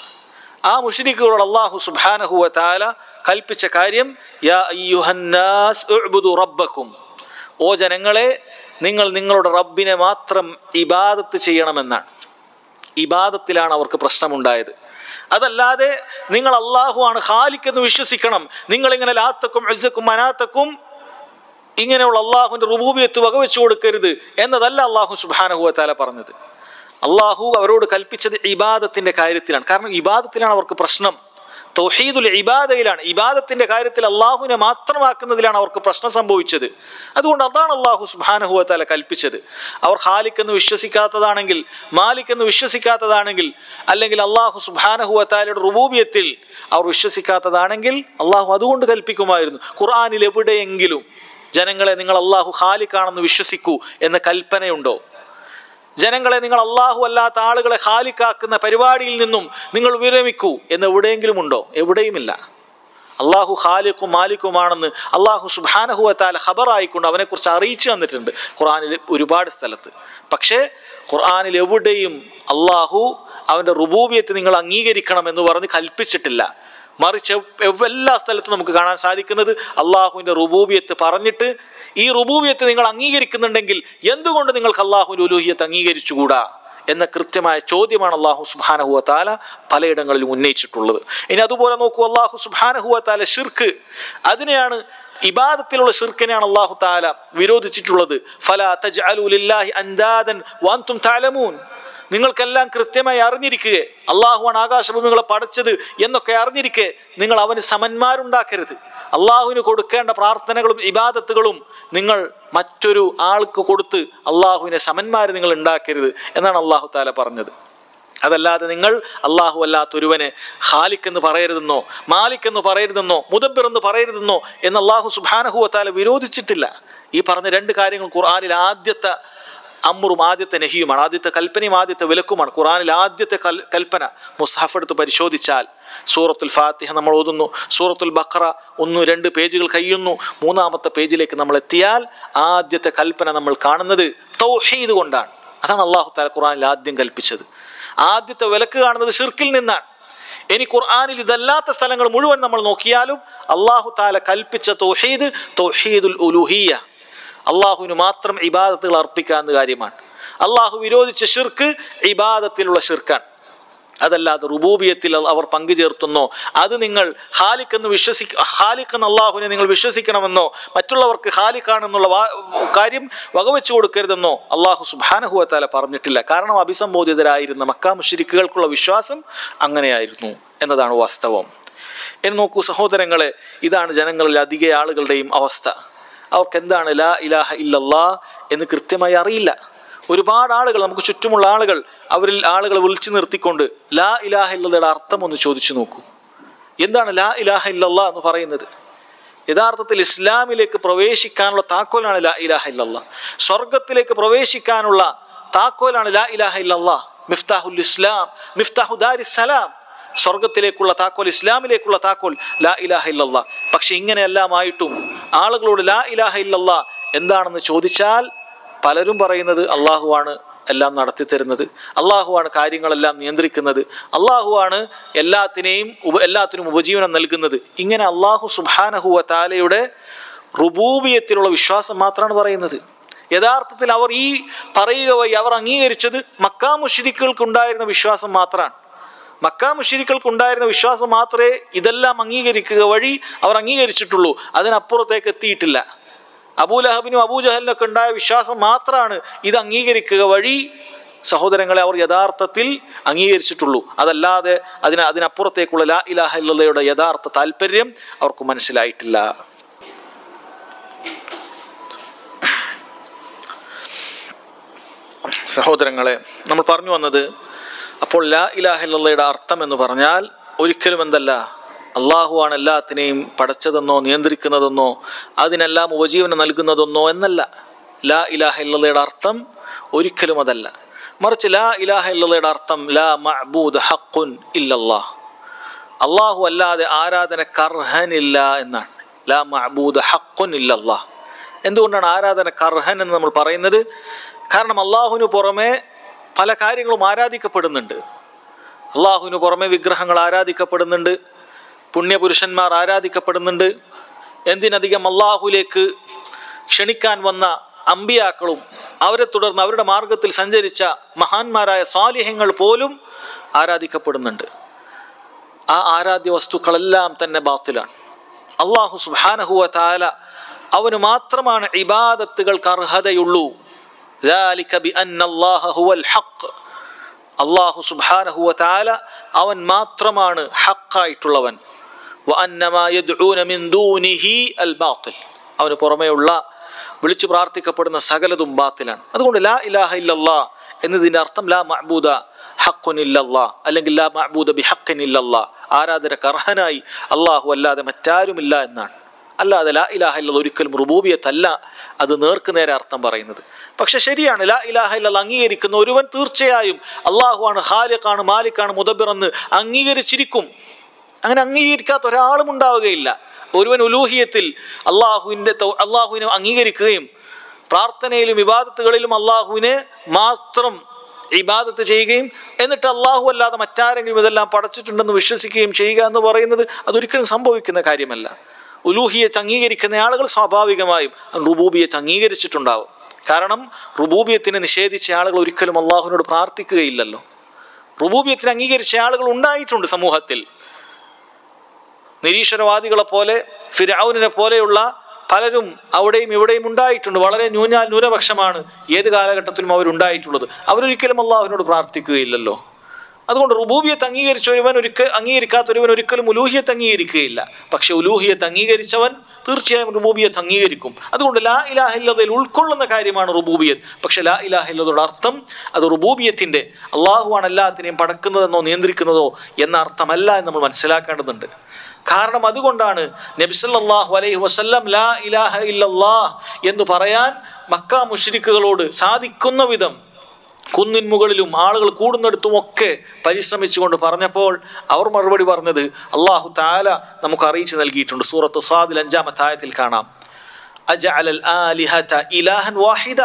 S2: ആ മുഷിരിക്കുകളോട് അള്ളാഹു സുബാനഹുവ താല കൽപ്പിച്ച കാര്യം യാ അയ്യുഹന്നാസ് ഉഅ്ബുദു റബ്ബക്കും ഓ ജനങ്ങളെ നിങ്ങൾ നിങ്ങളുടെ റബ്ബിനെ മാത്രം ഇബാദത്ത് ചെയ്യണമെന്നാണ് ഇബാദത്തിലാണ് അവർക്ക് പ്രശ്നമുണ്ടായത് അതല്ലാതെ നിങ്ങൾ അള്ളാഹു ആണ് ഖാലിക് എന്ന് വിശ്വസിക്കണം നിങ്ങൾ ഇങ്ങനെ ലാത്തക്കും അൽസക്കും മനാത്തക്കും ഇങ്ങനെയുള്ള അള്ളാഹുവിന്റെ റുബൂബിയത്ത് വകവെച്ചു കൊടുക്കരുത് എന്നതല്ല അള്ളാഹു സുബാനഹുവ താല പറഞ്ഞത് അള്ളാഹു അവരോട് കൽപ്പിച്ചത് ഇബാദത്തിന്റെ കാര്യത്തിലാണ് കാരണം ഇബാദത്തിലാണ് അവർക്ക് പ്രശ്നം തൗഹീദുൽ ഇബാദയിലാണ് ഇബാദത്തിന്റെ കാര്യത്തിൽ അള്ളാഹുവിനെ മാത്രമാക്കുന്നതിലാണ് അവർക്ക് പ്രശ്നം സംഭവിച്ചത് അതുകൊണ്ട് അതാണ് അള്ളാഹു സുബാനഹുവ താല കൽപ്പിച്ചത് അവർ ഖാലിക് എന്ന് വിശ്വസിക്കാത്തതാണെങ്കിൽ മാലിക് എന്ന് വിശ്വസിക്കാത്തതാണെങ്കിൽ അല്ലെങ്കിൽ അള്ളാഹു സുബാനഹുവ താലയുടെ റുബൂബിയത്തിൽ അവർ വിശ്വസിക്കാത്തതാണെങ്കിൽ അള്ളാഹു അതുകൊണ്ട് കൽപ്പിക്കുമായിരുന്നു ഖുർആാനിൽ എവിടെയെങ്കിലും ജനങ്ങളെ നിങ്ങൾ അള്ളാഹു ഖാലിക്കാണെന്ന് വിശ്വസിക്കൂ എന്ന കൽപ്പനയുണ്ടോ ജനങ്ങളെ നിങ്ങൾ അള്ളാഹു അല്ലാത്ത ആളുകളെ ഖാലിക്കാക്കുന്ന പരിപാടിയിൽ നിന്നും നിങ്ങൾ വിരമിക്കൂ എന്ന് എവിടെയെങ്കിലും ഉണ്ടോ എവിടെയുമില്ല അള്ളാഹു ഖാലിഖും മാലിക്കുമാണെന്ന് അള്ളാഹു സുബാനഹുവത്താല ഖബറായിക്കൊണ്ട് അവനെക്കുറിച്ച് അറിയിച്ചു തന്നിട്ടുണ്ട് ഖുർആാനിൽ ഒരുപാട് സ്ഥലത്ത് പക്ഷേ ഖുർആാനിൽ എവിടെയും അള്ളാഹു അവൻ്റെ റുബൂബിയത്ത് നിങ്ങൾ അംഗീകരിക്കണം എന്ന് പറഞ്ഞ് കൽപ്പിച്ചിട്ടില്ല മറിച്ച് എല്ലാ സ്ഥലത്തും നമുക്ക് കാണാൻ സാധിക്കുന്നത് അള്ളാഹുവിൻ്റെ റുബൂബിയത്ത് പറഞ്ഞിട്ട് ഈ റുബൂബിയത്ത് നിങ്ങൾ അംഗീകരിക്കുന്നുണ്ടെങ്കിൽ എന്തുകൊണ്ട് നിങ്ങൾക്ക് അള്ളാഹുവിൻ്റെ ഉലൂഹിയത്ത് അംഗീകരിച്ചുകൂടാ എന്ന കൃത്യമായ ചോദ്യമാണ് അള്ളാഹു സുബാനഹുവ താല പലയിടങ്ങളിലും ഉന്നയിച്ചിട്ടുള്ളത് ഇനി അതുപോലെ നോക്കൂ അള്ളാഹു സുബാനഹുവ താല ഷിർക്ക് അതിനെയാണ് ഇബാദത്തിലുള്ള ഷിർക്കിനെയാണ് അള്ളാഹു താല വിരോധിച്ചിട്ടുള്ളത് ഫല തജ് അലുലില്ലാഹി അന്താദൻ വാന്തും താലമൂൻ നിങ്ങൾക്കെല്ലാം കൃത്യമായി അറിഞ്ഞിരിക്കുക അള്ളാഹുവാണ് ആകാശഭൂമികളെ പടച്ചത് എന്നൊക്കെ അറിഞ്ഞിരിക്കെ നിങ്ങൾ അവന് സമന്മാരുണ്ടാക്കരുത് അള്ളാഹുവിന് കൊടുക്കേണ്ട പ്രാർത്ഥനകളും ഇബാദത്തുകളും നിങ്ങൾ മറ്റൊരു ആൾക്ക് കൊടുത്ത് അള്ളാഹുവിനെ സമന്മാർ നിങ്ങൾ ഉണ്ടാക്കരുത് എന്നാണ് അള്ളാഹു താല പറഞ്ഞത് അതല്ലാതെ നിങ്ങൾ അള്ളാഹു അല്ലാത്തൊരുവനെ ഖാലിക് എന്ന് പറയരുതെന്നോ മാലിക് എന്ന് പറയരുതെന്നോ മുദബ്ബിർ എന്ന് പറയരുതെന്നോ എന്ന് അള്ളാഹു സുബാനഹുവത്താല വിരോധിച്ചിട്ടില്ല ഈ പറഞ്ഞ രണ്ട് കാര്യങ്ങൾ ഖുർആാനിൽ ആദ്യത്തെ അമ്മുറും ആദ്യത്തെ നെഹിയുമാണ് ആദ്യത്തെ കൽപ്പനയും ആദ്യത്തെ വിലക്കുമാണ് ഖുറാനിൽ ആദ്യത്തെ കൽ കൽപ്പന മുസ്ഹഫ് എടുത്ത് പരിശോധിച്ചാൽ സൂറത്തുൽ ഫാത്തിഹ നമ്മൾ ഓതുന്നു സൂറത്തുൽ ബഖറ ഒന്ന് രണ്ട് പേജുകൾ കഴിയുന്നു മൂന്നാമത്തെ പേജിലേക്ക് നമ്മൾ എത്തിയാൽ ആദ്യത്തെ കൽപ്പന നമ്മൾ കാണുന്നത് തൗഹീദ് കൊണ്ടാണ് അതാണ് അള്ളാഹു താല ഖുറാനിൽ ആദ്യം കൽപ്പിച്ചത് ആദ്യത്തെ വിലക്ക് കാണുന്നത് ഷിർക്കിൽ നിന്നാണ് ഇനി ഖുർആാനിൽ ഇതല്ലാത്ത സ്ഥലങ്ങൾ മുഴുവൻ നമ്മൾ നോക്കിയാലും അള്ളാഹു താല കൽപ്പിച്ച തൗഹീദ് തൗഹീദുൽ ഉലുഹിയ അള്ളാഹുവിന് മാത്രം ഇബാദത്തുകൾ അർപ്പിക്കുക എന്ന കാര്യമാണ് അള്ളാഹു വിരോധിച്ച ഷിർക്ക് ഇബാദത്തിലുള്ള ഷിർക്കാണ് അതല്ലാതെ റുബൂബിയത്തിൽ അവർ പങ്കുചേർത്തുന്നോ അത് നിങ്ങൾ ഹാലിക് എന്ന് വിശ്വസി ഹാലിക് എന്ന അള്ളാഹുവിനെ നിങ്ങൾ വിശ്വസിക്കണമെന്നോ മറ്റുള്ളവർക്ക് ഹാലിക്കാണെന്നുള്ള വാ കാര്യം വകവെച്ചു കൊടുക്കരുതെന്നോ അള്ളാഹു സുബാനഹുവത്താല പറഞ്ഞിട്ടില്ല കാരണം അഭിസംബോധിതരായിരുന്ന മക്കാ മുഷരിക്കുകൾക്കുള്ള വിശ്വാസം അങ്ങനെയായിരുന്നു എന്നതാണ് വാസ്തവം എന്ന് നോക്കൂ സഹോദരങ്ങളെ ഇതാണ് ജനങ്ങളിൽ അധിക ആളുകളുടെയും അവസ്ഥ അവർക്ക് എന്താണ് ലാ ഇലാഹ ഇല്ലല്ലാ എന്ന് കൃത്യമായി അറിയില്ല ഒരുപാട് ആളുകൾ നമുക്ക് ചുറ്റുമുള്ള ആളുകൾ അവരിൽ ആളുകളെ വിളിച്ചു നിർത്തിക്കൊണ്ട് ലാ ഇലാഹ ഇല്ലയുടെ അർത്ഥം ഒന്ന് ചോദിച്ചു നോക്കൂ എന്താണ് ലാ ഇലാഹ ഇല്ലല്ലാ എന്ന് പറയുന്നത് യഥാർത്ഥത്തിൽ ഇസ്ലാമിലേക്ക് പ്രവേശിക്കാനുള്ള താക്കോലാണ് ലാ ഇലാഹ ഇല്ലല്ലാ സ്വർഗത്തിലേക്ക് പ്രവേശിക്കാനുള്ള താക്കോലാണ് ലാ ഇലാഹ ഇല്ലല്ലാ മിഫ്താഹുൽ ഇസ്ലാം മിഫ്താഹു ദാരിസ്സലാം സ്വർഗത്തിലേക്കുള്ള താക്കോൽ ഇസ്ലാമിലേക്കുള്ള താക്കോൽ ലാ ഇലാഹ ഇല്ലല്ല പക്ഷെ ഇങ്ങനെയെല്ലാമായിട്ടും ആളുകളോട് ലാ ഇലാഹ ഇല്ലല്ല എന്താണെന്ന് ചോദിച്ചാൽ പലരും പറയുന്നത് അള്ളാഹുവാണ് എല്ലാം നടത്തി തരുന്നത് അള്ളാഹുവാണ് കാര്യങ്ങളെല്ലാം നിയന്ത്രിക്കുന്നത് അള്ളാഹുവാണ് എല്ലാത്തിനെയും ഉപ എല്ലാത്തിനും ഉപജീവനം നൽകുന്നത് ഇങ്ങനെ അള്ളാഹു സുബാനഹുവ താലയുടെ റുബൂബിയത്തിലുള്ള വിശ്വാസം മാത്രമാണ് പറയുന്നത് യഥാർത്ഥത്തിൽ അവർ ഈ പറയുക വഴി അവർ അംഗീകരിച്ചത് മക്കാ മുഷിരിക്കുകൾക്കുണ്ടായിരുന്ന വിശ്വാസം മാത്രമാണ് മക്കാ മുഷിരിക്കൾക്കുണ്ടായിരുന്ന വിശ്വാസം മാത്രമേ ഇതെല്ലാം അംഗീകരിക്കുക വഴി അവർ അംഗീകരിച്ചിട്ടുള്ളൂ അതിനപ്പുറത്തേക്ക് എത്തിയിട്ടില്ല അബൂലഹബിനും അബൂജഹലിനൊക്കെ ഉണ്ടായ വിശ്വാസം മാത്രമാണ് ഇത് അംഗീകരിക്കുക വഴി സഹോദരങ്ങളെ അവർ യഥാർത്ഥത്തിൽ അംഗീകരിച്ചിട്ടുള്ളൂ അതല്ലാതെ അതിന് അതിനപ്പുറത്തേക്കുള്ള ലാ ഇലാഹ ഇല്ലയുടെ യഥാർത്ഥ താല്പര്യം അവർക്ക് മനസ്സിലായിട്ടില്ല സഹോദരങ്ങളെ നമ്മൾ പറഞ്ഞു വന്നത് അപ്പോൾ ലാ ഇലാഹില്ലയുടെ അർത്ഥം എന്ന് പറഞ്ഞാൽ ഒരിക്കലും എന്തല്ല അള്ളാഹുവാണ് എല്ലാത്തിനെയും പടച്ചതെന്നോ നിയന്ത്രിക്കുന്നതെന്നോ അതിനെല്ലാം ഉപജീവനം നൽകുന്നതെന്നോ എന്നല്ല ലാ ഇലാഹില്ലയുടെ അർത്ഥം ഒരിക്കലും അതല്ല മറിച്ച് ലാ ഇലാഹില്ലയുടെ അർത്ഥം ലാ മഅബൂദ് ഹഖുൻ ഇല്ലല്ലാഹ് അള്ളാഹു അല്ലാതെ ആരാധനക്കർഹനില്ല എന്നാണ് ലാ മഅബൂദ് ഹഖുൻ ഇല്ലല്ലാഹ് എന്തുകൊണ്ടാണ് ആരാധനക്കർഹൻ എന്ന് നമ്മൾ പറയുന്നത് കാരണം അള്ളാഹുവിന് പുറമെ പല കാര്യങ്ങളും ആരാധിക്കപ്പെടുന്നുണ്ട് അള്ളാഹുവിന് പുറമെ വിഗ്രഹങ്ങൾ ആരാധിക്കപ്പെടുന്നുണ്ട് പുണ്യപുരുഷന്മാർ ആരാധിക്കപ്പെടുന്നുണ്ട് എന്തിനധികം അള്ളാഹുലേക്ക് ക്ഷണിക്കാൻ വന്ന അമ്പിയാക്കളും അവരെ തുടർന്ന് അവരുടെ മാർഗത്തിൽ സഞ്ചരിച്ച മഹാന്മാരായ സ്വാലിഹ്യങ്ങൾ പോലും ആരാധിക്കപ്പെടുന്നുണ്ട് ആ ആരാധ്യ വസ്തുക്കളെല്ലാം തന്നെ ബാത്തിലാണ് അള്ളാഹു സുബാനഹുവ താല അവന് മാത്രമാണ് ഇബാദത്തുകൾക്ക് അർഹതയുള്ളൂ ذلك بأن الله هو الحق അള്ളാഹു സുബാനഹുവ താല അവൻ മാത്രമാണ് ഹക്കായിട്ടുള്ളവൻ അവന് പുറമെയുള്ള വിളിച്ചു പ്രാർത്ഥിക്കപ്പെടുന്ന സകലതും ബാത്തിലാണ് അതുകൊണ്ട് ലാ ഇലാഹ ഇല്ലല്ലാ എന്നതിൻ്റെ അർത്ഥം ലാ മഅബൂദ ഹക്കുൻ ഇല്ലല്ലാ അല്ലെങ്കിൽ ലാ മഅബൂദ ബി ഹക്കിൻ ഇല്ലല്ലാ ആരാധനക്ക് അർഹനായി അള്ളാഹു അല്ലാതെ മറ്റാരുമില്ല എന്നാണ് അല്ലാതെ ലാ ഇലാഹ ഇല്ല ഒരിക്കലും റുബൂബിയത്തല്ല അത് നേർക്ക് നേരെ അർത്ഥം പറയുന്നത് പക്ഷെ ശരിയാണ് ലാ ഇലാഹ ഇല്ല അംഗീകരിക്കുന്ന ഒരുവൻ തീർച്ചയായും അള്ളാഹുവാണ് ഖാലിഖാണ് മാലിക്കാണ് മുദബിർ എന്ന് അംഗീകരിച്ചിരിക്കും അങ്ങനെ അംഗീകരിക്കാത്ത ഒരാളും ഉണ്ടാവുകയില്ല ഒരുവൻ ഉലൂഹിയത്തിൽ അള്ളാഹുവിൻ്റെ അള്ളാഹുവിനെ അംഗീകരിക്കുകയും പ്രാർത്ഥനയിലും വിവാദത്തുകളിലും അള്ളാഹുവിനെ മാത്രം ഇബാദത്ത് ചെയ്യുകയും എന്നിട്ട് അള്ളാഹു അല്ലാതെ മറ്റാരെങ്കിലും ഇതെല്ലാം പടച്ചിട്ടുണ്ടെന്ന് വിശ്വസിക്കുകയും ചെയ്യുക എന്ന് പറയുന്നത് അതൊരിക്കലും സംഭവിക്കുന്ന കാര്യമല്ല ഉലൂഹിയെ അംഗീകരിക്കുന്ന ആളുകൾ സ്വാഭാവികമായും റുബൂബിയെ അംഗീകരിച്ചിട്ടുണ്ടാവും കാരണം റുബൂബിയത്തിനെ നിഷേധിച്ച ആളുകൾ ഒരിക്കലും അള്ളാഹുവിനോട് പ്രാർത്ഥിക്കുകയില്ലല്ലോ റുബൂബിയത്തിന് അംഗീകരിച്ച ആളുകൾ ഉണ്ടായിട്ടുണ്ട് സമൂഹത്തിൽ നിരീശ്വരവാദികളെ പോലെ ഫിരൌനിനെ പോലെയുള്ള പലരും അവിടെയും ഇവിടെയും ഉണ്ടായിട്ടുണ്ട് വളരെ ന്യൂനാൽ ന്യൂനപക്ഷമാണ് ഏത് കാലഘട്ടത്തിലും അവരുണ്ടായിട്ടുള്ളത് അവരൊരിക്കലും അള്ളാഹുവിനോട് പ്രാർത്ഥിക്കുകയില്ലല്ലോ അതുകൊണ്ട് റുബൂബിയത്ത് അംഗീകരിച്ച ഒരുവൻ ഒരിക്കൽ അംഗീകരിക്കാത്ത ഒരുവൻ ഒരിക്കലും ഉലൂഹിയത്ത് അംഗീകരിക്കുകയില്ല പക്ഷെ ഉലൂഹിയത്ത് അംഗീകരിച്ചവൻ തീർച്ചയായും റുബൂബിയത്ത് അംഗീകരിക്കും അതുകൊണ്ട് ലാ ഇലാഹില്ലതയിൽ ഉൾക്കൊള്ളുന്ന കാര്യമാണ് റുബൂബിയത്ത് പക്ഷെ ലാ ഇലാഹില്ലതയുടെ അർത്ഥം അത് റുബൂബിയത്തിന്റെ അള്ളാഹുവാണ് എല്ലാത്തിനെയും പടക്കുന്നതെന്നോ നിയന്ത്രിക്കുന്നതോ എന്ന അർത്ഥമല്ല എന്ന് നമ്മൾ മനസ്സിലാക്കേണ്ടതുണ്ട് കാരണം അതുകൊണ്ടാണ് നബിസല്ലാഹു അലൈഹി വസല്ലം ലാ ഇലാഹ ഇല്ലല്ലാഹ് എന്ന് പറയാൻ മക്ക മുഷ്രിക്കുകളോട് സാധിക്കുന്ന വിധം കുന്നിൻ മുകളിലും ആളുകൾ കൂടുന്നിടത്തും ഒക്കെ പരിശ്രമിച്ചുകൊണ്ട് പറഞ്ഞപ്പോൾ അവർ മറുപടി പറഞ്ഞത് അള്ളാഹു താല നമുക്ക് അറിയിച്ചു നൽകിയിട്ടുണ്ട് സൂറത്ത് സാദിൽ അഞ്ചാമത്തെ ആയത്തിൽ കാണാം അജഅലൽ ആലിഹത ഇലാഹൻ വാഹിദ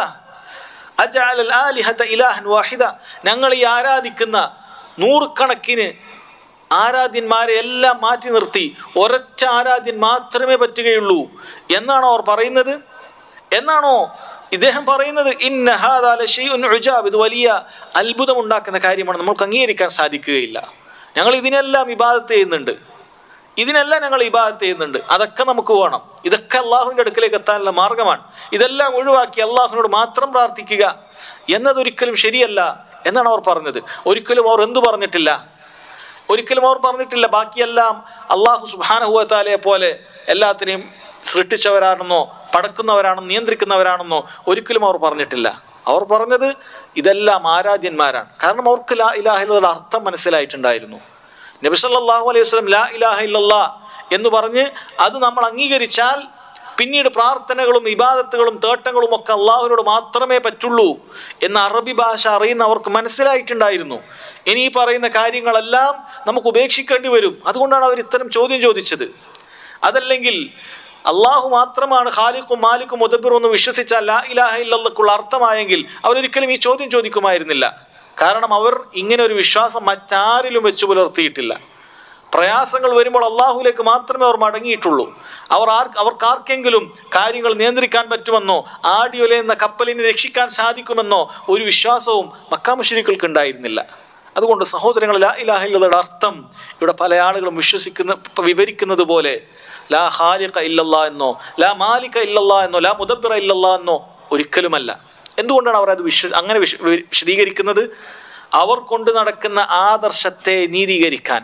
S2: അജഅലൽ ആലിഹത ഇലാഹൻ വാഹിദ ഞങ്ങൾ ഈ ആരാധിക്കുന്ന നൂറുകണക്കിന് ആരാധ്യന്മാരെ എല്ലാം മാറ്റി നിർത്തി ഒരൊറ്റ ആരാധ്യൻ മാത്രമേ പറ്റുകയുള്ളൂ എന്നാണോ അവർ പറയുന്നത് എന്നാണോ ഇദ്ദേഹം പറയുന്നത് ഇന്ന ഹാദാ ലശൈഉൻ ഉജാബ് ഇത് വലിയ അത്ഭുതമുണ്ടാക്കുന്ന കാര്യമാണ് നമുക്ക് അംഗീകരിക്കാൻ സാധിക്കുകയില്ല ഞങ്ങൾ ഇതിനെല്ലാം ഇബാദത്ത് ചെയ്യുന്നുണ്ട് ഇതിനെല്ലാം ഞങ്ങൾ ഇബാദത്ത് ചെയ്യുന്നുണ്ട് അതൊക്കെ നമുക്ക് വേണം ഇതൊക്കെ അള്ളാഹുവിൻ്റെ അടുക്കലേക്ക് എത്താനുള്ള മാർഗമാണ് ഇതെല്ലാം ഒഴിവാക്കി അള്ളാഹുവിനോട് മാത്രം പ്രാർത്ഥിക്കുക എന്നതൊരിക്കലും ശരിയല്ല എന്നാണ് അവർ പറഞ്ഞത് ഒരിക്കലും അവർ എന്തു പറഞ്ഞിട്ടില്ല ഒരിക്കലും അവർ പറഞ്ഞിട്ടില്ല ബാക്കിയെല്ലാം അള്ളാഹു സുബാനഹുവത്താലയെ പോലെ എല്ലാത്തിനെയും സൃഷ്ടിച്ചവരാണെന്നോ പടക്കുന്നവരാണെന്നോ നിയന്ത്രിക്കുന്നവരാണെന്നോ ഒരിക്കലും അവർ പറഞ്ഞിട്ടില്ല അവർ പറഞ്ഞത് ഇതെല്ലാം ആരാധ്യന്മാരാണ് കാരണം അവർക്ക് ലാ ഇലാഹിലുള്ള അർത്ഥം മനസ്സിലായിട്ടുണ്ടായിരുന്നു നബിസല്ലാഹു അലൈഹി വസ്ലം ലാ ഇലാഹ ഇല്ലല്ലാ എന്ന് പറഞ്ഞ് അത് നമ്മൾ അംഗീകരിച്ചാൽ പിന്നീട് പ്രാർത്ഥനകളും ഇബാദത്തുകളും തേട്ടങ്ങളും ഒക്കെ അള്ളാഹുവിനോട് മാത്രമേ പറ്റുള്ളൂ എന്ന അറബി ഭാഷ അറിയുന്നവർക്ക് മനസ്സിലായിട്ടുണ്ടായിരുന്നു ഇനി ഈ പറയുന്ന കാര്യങ്ങളെല്ലാം നമുക്ക് ഉപേക്ഷിക്കേണ്ടി വരും അതുകൊണ്ടാണ് അവർ ഇത്തരം ചോദ്യം ചോദിച്ചത് അതല്ലെങ്കിൽ അള്ളാഹു മാത്രമാണ് ഖാലിഖും മാലിക്കും മുദബിറും എന്ന് വിശ്വസിച്ചാൽ ലാ ഇലാഹ ഇല്ലല്ലക്കുള്ള അർത്ഥമായെങ്കിൽ അവരൊരിക്കലും ഈ ചോദ്യം ചോദിക്കുമായിരുന്നില്ല കാരണം അവർ ഇങ്ങനെ ഒരു വിശ്വാസം മറ്റാരിലും വെച്ചു പുലർത്തിയിട്ടില്ല പ്രയാസങ്ങൾ വരുമ്പോൾ അള്ളാഹുലേക്ക് മാത്രമേ അവർ മടങ്ങിയിട്ടുള്ളൂ അവർ ആർ അവർക്ക് ആർക്കെങ്കിലും കാര്യങ്ങൾ നിയന്ത്രിക്കാൻ പറ്റുമെന്നോ ആടിയൊലയുന്ന കപ്പലിനെ രക്ഷിക്കാൻ സാധിക്കുമെന്നോ ഒരു വിശ്വാസവും മക്കാമുഷരിക്കൾക്ക് ഉണ്ടായിരുന്നില്ല അതുകൊണ്ട് സഹോദരങ്ങൾ ലാ ഇലാഹില്ലതയുടെ അർത്ഥം ഇവിടെ പല ആളുകളും വിശ്വസിക്കുന്ന വിവരിക്കുന്നത് പോലെ ലാ ഹാലിഖ ഇല്ലല്ലാ എന്നോ ലാ മാലിക ഇല്ലല്ലാ എന്നോ ലാ മുദബിറ ഇല്ലല്ലാ എന്നോ ഒരിക്കലുമല്ല എന്തുകൊണ്ടാണ് അവർ അത് വിശ്വ അങ്ങനെ വിശ വിശദീകരിക്കുന്നത് അവർ കൊണ്ട് നടക്കുന്ന ആദർശത്തെ നീതീകരിക്കാൻ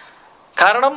S2: കാരണം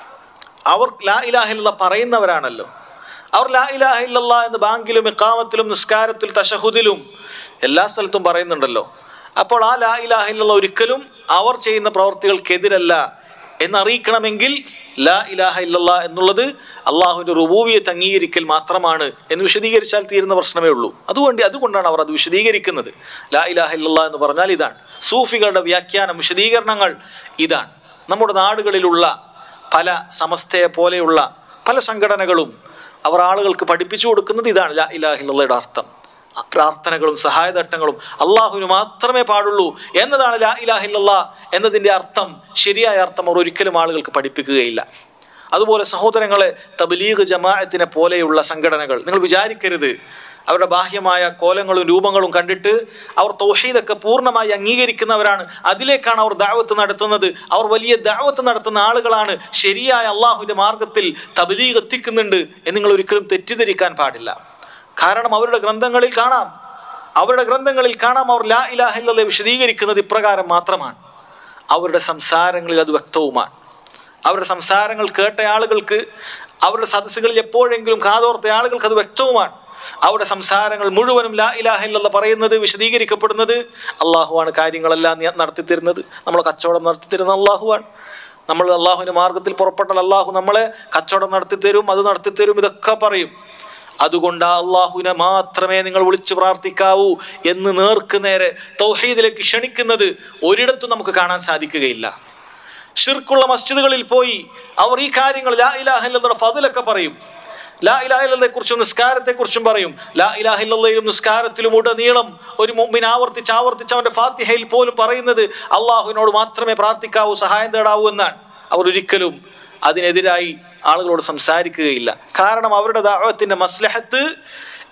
S2: അവർ ലാ ഇലാഹില്ല പറയുന്നവരാണല്ലോ അവർ ലാ ഇലാഹില്ല എന്ന് ബാങ്കിലും ഇക്കാമത്തിലും നിസ്കാരത്തിൽ തഷഹുദിലും എല്ലാ സ്ഥലത്തും പറയുന്നുണ്ടല്ലോ അപ്പോൾ ആ ലാ ഇലാഹില്ല ഒരിക്കലും അവർ ചെയ്യുന്ന പ്രവർത്തികൾക്കെതിരല്ല എന്നറിയിക്കണമെങ്കിൽ ലാ ഇലാഹ ഇല്ലല്ല എന്നുള്ളത് അള്ളാഹുവിൻ്റെ റുബൂവിയത്ത് അംഗീകരിക്കൽ മാത്രമാണ് എന്ന് വിശദീകരിച്ചാൽ തീരുന്ന പ്രശ്നമേ ഉള്ളൂ അതുകൊണ്ട് അതുകൊണ്ടാണ് അവർ അത് വിശദീകരിക്കുന്നത് ലാ ഇലാഹ ഇല്ലല്ല എന്ന് പറഞ്ഞാൽ ഇതാണ് സൂഫികളുടെ വ്യാഖ്യാനം വിശദീകരണങ്ങൾ ഇതാണ് നമ്മുടെ നാടുകളിലുള്ള പല സമസ്തയെ പോലെയുള്ള പല സംഘടനകളും അവർ ആളുകൾക്ക് പഠിപ്പിച്ചു കൊടുക്കുന്നത് ഇതാണ് ലാ ഇലാഹില്ലയുടെ അർത്ഥം പ്രാർത്ഥനകളും സഹായതട്ടങ്ങളും അള്ളാഹുവിന് മാത്രമേ പാടുള്ളൂ എന്നതാണ് ലാ ഇലാഹില്ല എന്നതിൻ്റെ അർത്ഥം ശരിയായ അർത്ഥം അവർ ഒരിക്കലും ആളുകൾക്ക് പഠിപ്പിക്കുകയില്ല അതുപോലെ സഹോദരങ്ങളെ തബ്ലീഗ് ജമാഅത്തിനെ പോലെയുള്ള സംഘടനകൾ നിങ്ങൾ വിചാരിക്കരുത് അവരുടെ ബാഹ്യമായ കോലങ്ങളും രൂപങ്ങളും കണ്ടിട്ട് അവർ തൗഹീദൊക്കെ പൂർണ്ണമായി അംഗീകരിക്കുന്നവരാണ് അതിലേക്കാണ് അവർ ദാവത്ത് നടത്തുന്നത് അവർ വലിയ ദാവത്ത് നടത്തുന്ന ആളുകളാണ് ശരിയായ അള്ളാഹുവിൻ്റെ മാർഗത്തിൽ തബ്ലീഗ് എത്തിക്കുന്നുണ്ട് എന്ന് നിങ്ങൾ ഒരിക്കലും തെറ്റിദ്ധരിക്കാൻ പാടില്ല കാരണം അവരുടെ ഗ്രന്ഥങ്ങളിൽ കാണാം അവരുടെ ഗ്രന്ഥങ്ങളിൽ കാണാം അവർ ലാ ഇലാഹില്ലതെ വിശദീകരിക്കുന്നത് ഇപ്രകാരം മാത്രമാണ് അവരുടെ സംസാരങ്ങളിൽ അത് വ്യക്തവുമാണ് അവരുടെ സംസാരങ്ങൾ കേട്ട ആളുകൾക്ക് അവരുടെ സദസ്സുകളിൽ എപ്പോഴെങ്കിലും കാതോർത്ത ആളുകൾക്ക് അത് വ്യക്തവുമാണ് അവരുടെ സംസാരങ്ങൾ മുഴുവനും ലാ ഇലാഹില്ല പറയുന്നത് വിശദീകരിക്കപ്പെടുന്നത് അള്ളാഹുവാണ് കാര്യങ്ങളെല്ലാം നടത്തിത്തരുന്നത് നമ്മൾ കച്ചവടം നടത്തിത്തരുന്ന അള്ളാഹുവാണ് നമ്മൾ അള്ളാഹുവിൻ്റെ മാർഗത്തിൽ പുറപ്പെട്ടാൽ അള്ളാഹു നമ്മളെ കച്ചവടം നടത്തിത്തരും അത് നടത്തിത്തരും ഇതൊക്കെ പറയും അതുകൊണ്ട് അള്ളാഹുവിനെ മാത്രമേ നിങ്ങൾ വിളിച്ചു പ്രാർത്ഥിക്കാവൂ എന്ന് നേർക്ക് നേരെ തൗഹീദിലേക്ക് ക്ഷണിക്കുന്നത് ഒരിടത്തും നമുക്ക് കാണാൻ സാധിക്കുകയില്ല ഷിർക്കുള്ള മസ്ജിദുകളിൽ പോയി അവർ ഈ കാര്യങ്ങൾ ലാ ഇലാഹില്ലെന്നുള്ള ഫതിലൊക്കെ പറയും ലാ ഇലാഹില്ലയെ കുറിച്ചും നിസ്കാരത്തെ കുറിച്ചും പറയും ലാ ഇലാഹില്ലയും നിസ്കാരത്തിലും ഉടനീളം ഒരു മുമ്പിൻ ആവർത്തിച്ച് ആവർത്തിച്ച് അവന്റെ ഫാത്തിഹയിൽ പോലും പറയുന്നത് അള്ളാഹുവിനോട് മാത്രമേ പ്രാർത്ഥിക്കാവൂ സഹായം തേടാവൂ എന്നാണ് അവർ ഒരിക്കലും അതിനെതിരായി ആളുകളോട് സംസാരിക്കുകയില്ല കാരണം അവരുടെ ദാവത്തിന്റെ മസ്ലഹത്ത്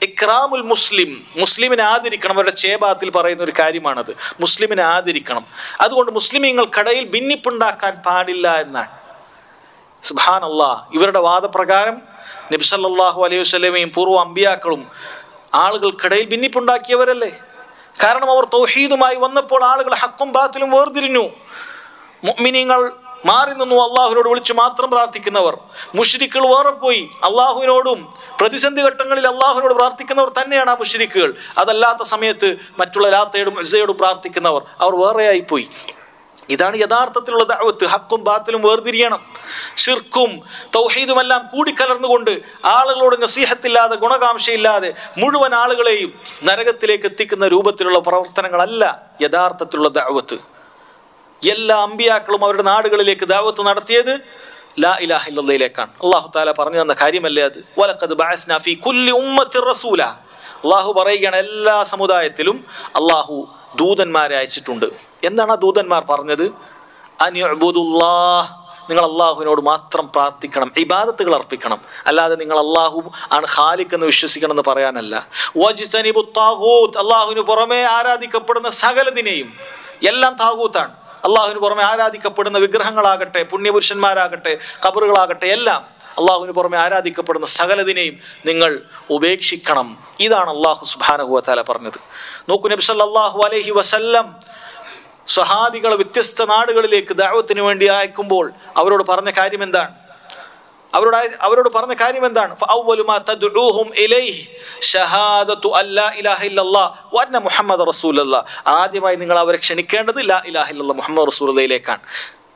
S2: ഇക്രാമുൽ മുസ്ലിം മുസ്ലിമിനെ ആദരിക്കണം അവരുടെ ചേബാത്തിൽ പറയുന്ന ഒരു കാര്യമാണത് മുസ്ലിമിനെ ആദരിക്കണം അതുകൊണ്ട് മുസ്ലിമീങ്ങൾക്കിടയിൽ ഭിന്നിപ്പുണ്ടാക്കാൻ പാടില്ല എന്നാണ് സുബാൻ അള്ളാഹ് ഇവരുടെ വാദപ്രകാരം നബി സല്ലല്ലാഹു അലൈഹി വസല്ലമയും പൂർവ്വ അമ്പിയാക്കളും ആളുകൾക്കിടയിൽ ഭിന്നിപ്പുണ്ടാക്കിയവരല്ലേ കാരണം അവർ തൗഹീദുമായി വന്നപ്പോൾ ആളുകൾ ഹക്കും ബാത്തിലും വേർതിരിഞ്ഞു മുഅ്മിനീങ്ങൾ മാറി നിന്നു അള്ളാഹുവിനോട് വിളിച്ചു മാത്രം പ്രാർത്ഥിക്കുന്നവർ മുഷ്രിക്കുകൾ വേറെ പോയി അള്ളാഹുവിനോടും പ്രതിസന്ധി ഘട്ടങ്ങളിൽ അള്ളാഹുവിനോട് പ്രാർത്ഥിക്കുന്നവർ തന്നെയാണ് ആ മുഷ്രിക്കുകൾ അതല്ലാത്ത സമയത്ത് മറ്റുള്ള ലാത്തയോടും ഇസയോടും പ്രാർത്ഥിക്കുന്നവർ അവർ വേറെയായി പോയി ഇതാണ് യഥാർത്ഥത്തിലുള്ള ദഅവത്ത് ഹക്കും ബാത്തിലും വേർതിരിയണം ഷിർക്കും തൗഹീദുമെല്ലാം കൂടിക്കലർന്നുകൊണ്ട് ആളുകളോട് നസീഹത്തില്ലാതെ ഗുണകാംക്ഷയില്ലാതെ മുഴുവൻ ആളുകളെയും നരകത്തിലേക്ക് എത്തിക്കുന്ന രൂപത്തിലുള്ള പ്രവർത്തനങ്ങളല്ല യഥാർത്ഥത്തിലുള്ള ദഅവത്ത് എല്ലാ അമ്പിയാക്കളും അവരുടെ നാടുകളിലേക്ക് ദാവത്ത് നടത്തിയത് ലാ ഇലാഹ ഇല്ലല്ലയിലേക്കാണ് അള്ളാഹു താല പറഞ്ഞു തന്ന കാര്യമല്ലേ അത് വലക്കത് ബഅസ്നാ ഫീ കുല്ലി ഉമ്മത്തിർ റസൂല അള്ളാഹു പറയുകയാണ് എല്ലാ സമുദായത്തിലും അള്ളാഹു ദൂതന്മാരെ അയച്ചിട്ടുണ്ട് എന്താണ് ആ ദൂതന്മാർ പറഞ്ഞത് അനിഅ്ബുദുല്ലാഹ് നിങ്ങൾ അള്ളാഹുവിനോട് മാത്രം പ്രാർത്ഥിക്കണം ഇബാദത്തുകൾ അർപ്പിക്കണം അല്ലാതെ നിങ്ങൾ അള്ളാഹു ആണ് ഖാലിക് എന്ന് വിശ്വസിക്കണം എന്ന് പറയാനല്ല വജ്തനിബു താഗൂത്ത് അള്ളാഹുവിന് പുറമെ ആരാധിക്കപ്പെടുന്ന സകലതിനെയും എല്ലാം താഗൂത്താണ് അള്ളാഹുവിന് പുറമെ ആരാധിക്കപ്പെടുന്ന വിഗ്രഹങ്ങളാകട്ടെ പുണ്യപുരുഷന്മാരാകട്ടെ കബറുകളാകട്ടെ എല്ലാം അള്ളാഹുവിന് പുറമെ ആരാധിക്കപ്പെടുന്ന സകലതിനെയും നിങ്ങൾ ഉപേക്ഷിക്കണം ഇതാണ് അള്ളാഹു സുബാനഹുവല പറഞ്ഞത് നോക്കൂ നബി സല്ലല്ലാഹു അലൈഹി വസല്ലം സ്വഹാബികളെ വ്യത്യസ്ത നാടുകളിലേക്ക് ദാവത്തിന് വേണ്ടി അയക്കുമ്പോൾ അവരോട് പറഞ്ഞ കാര്യം എന്താണ് അവരോട് അയ- അവരോട് പറഞ്ഞ കാര്യം എന്താണ് ഫഅവ്വലു മാ തദ്ഉഹും ഇലൈഹി ഷഹാദത്തു അല്ലാ ഇലാഹ ഇല്ലല്ലാഹ് വഅന്ന മുഹമ്മദ് റസൂലുള്ളാഹ് ആദ്യമായി നിങ്ങൾ അവരെ ക്ഷണിക്കേണ്ടത് ലാ ഇലാഹ ഇല്ലല്ലാഹ് മുഹമ്മദ് റസൂലുള്ളാഹിലേക്കാണ്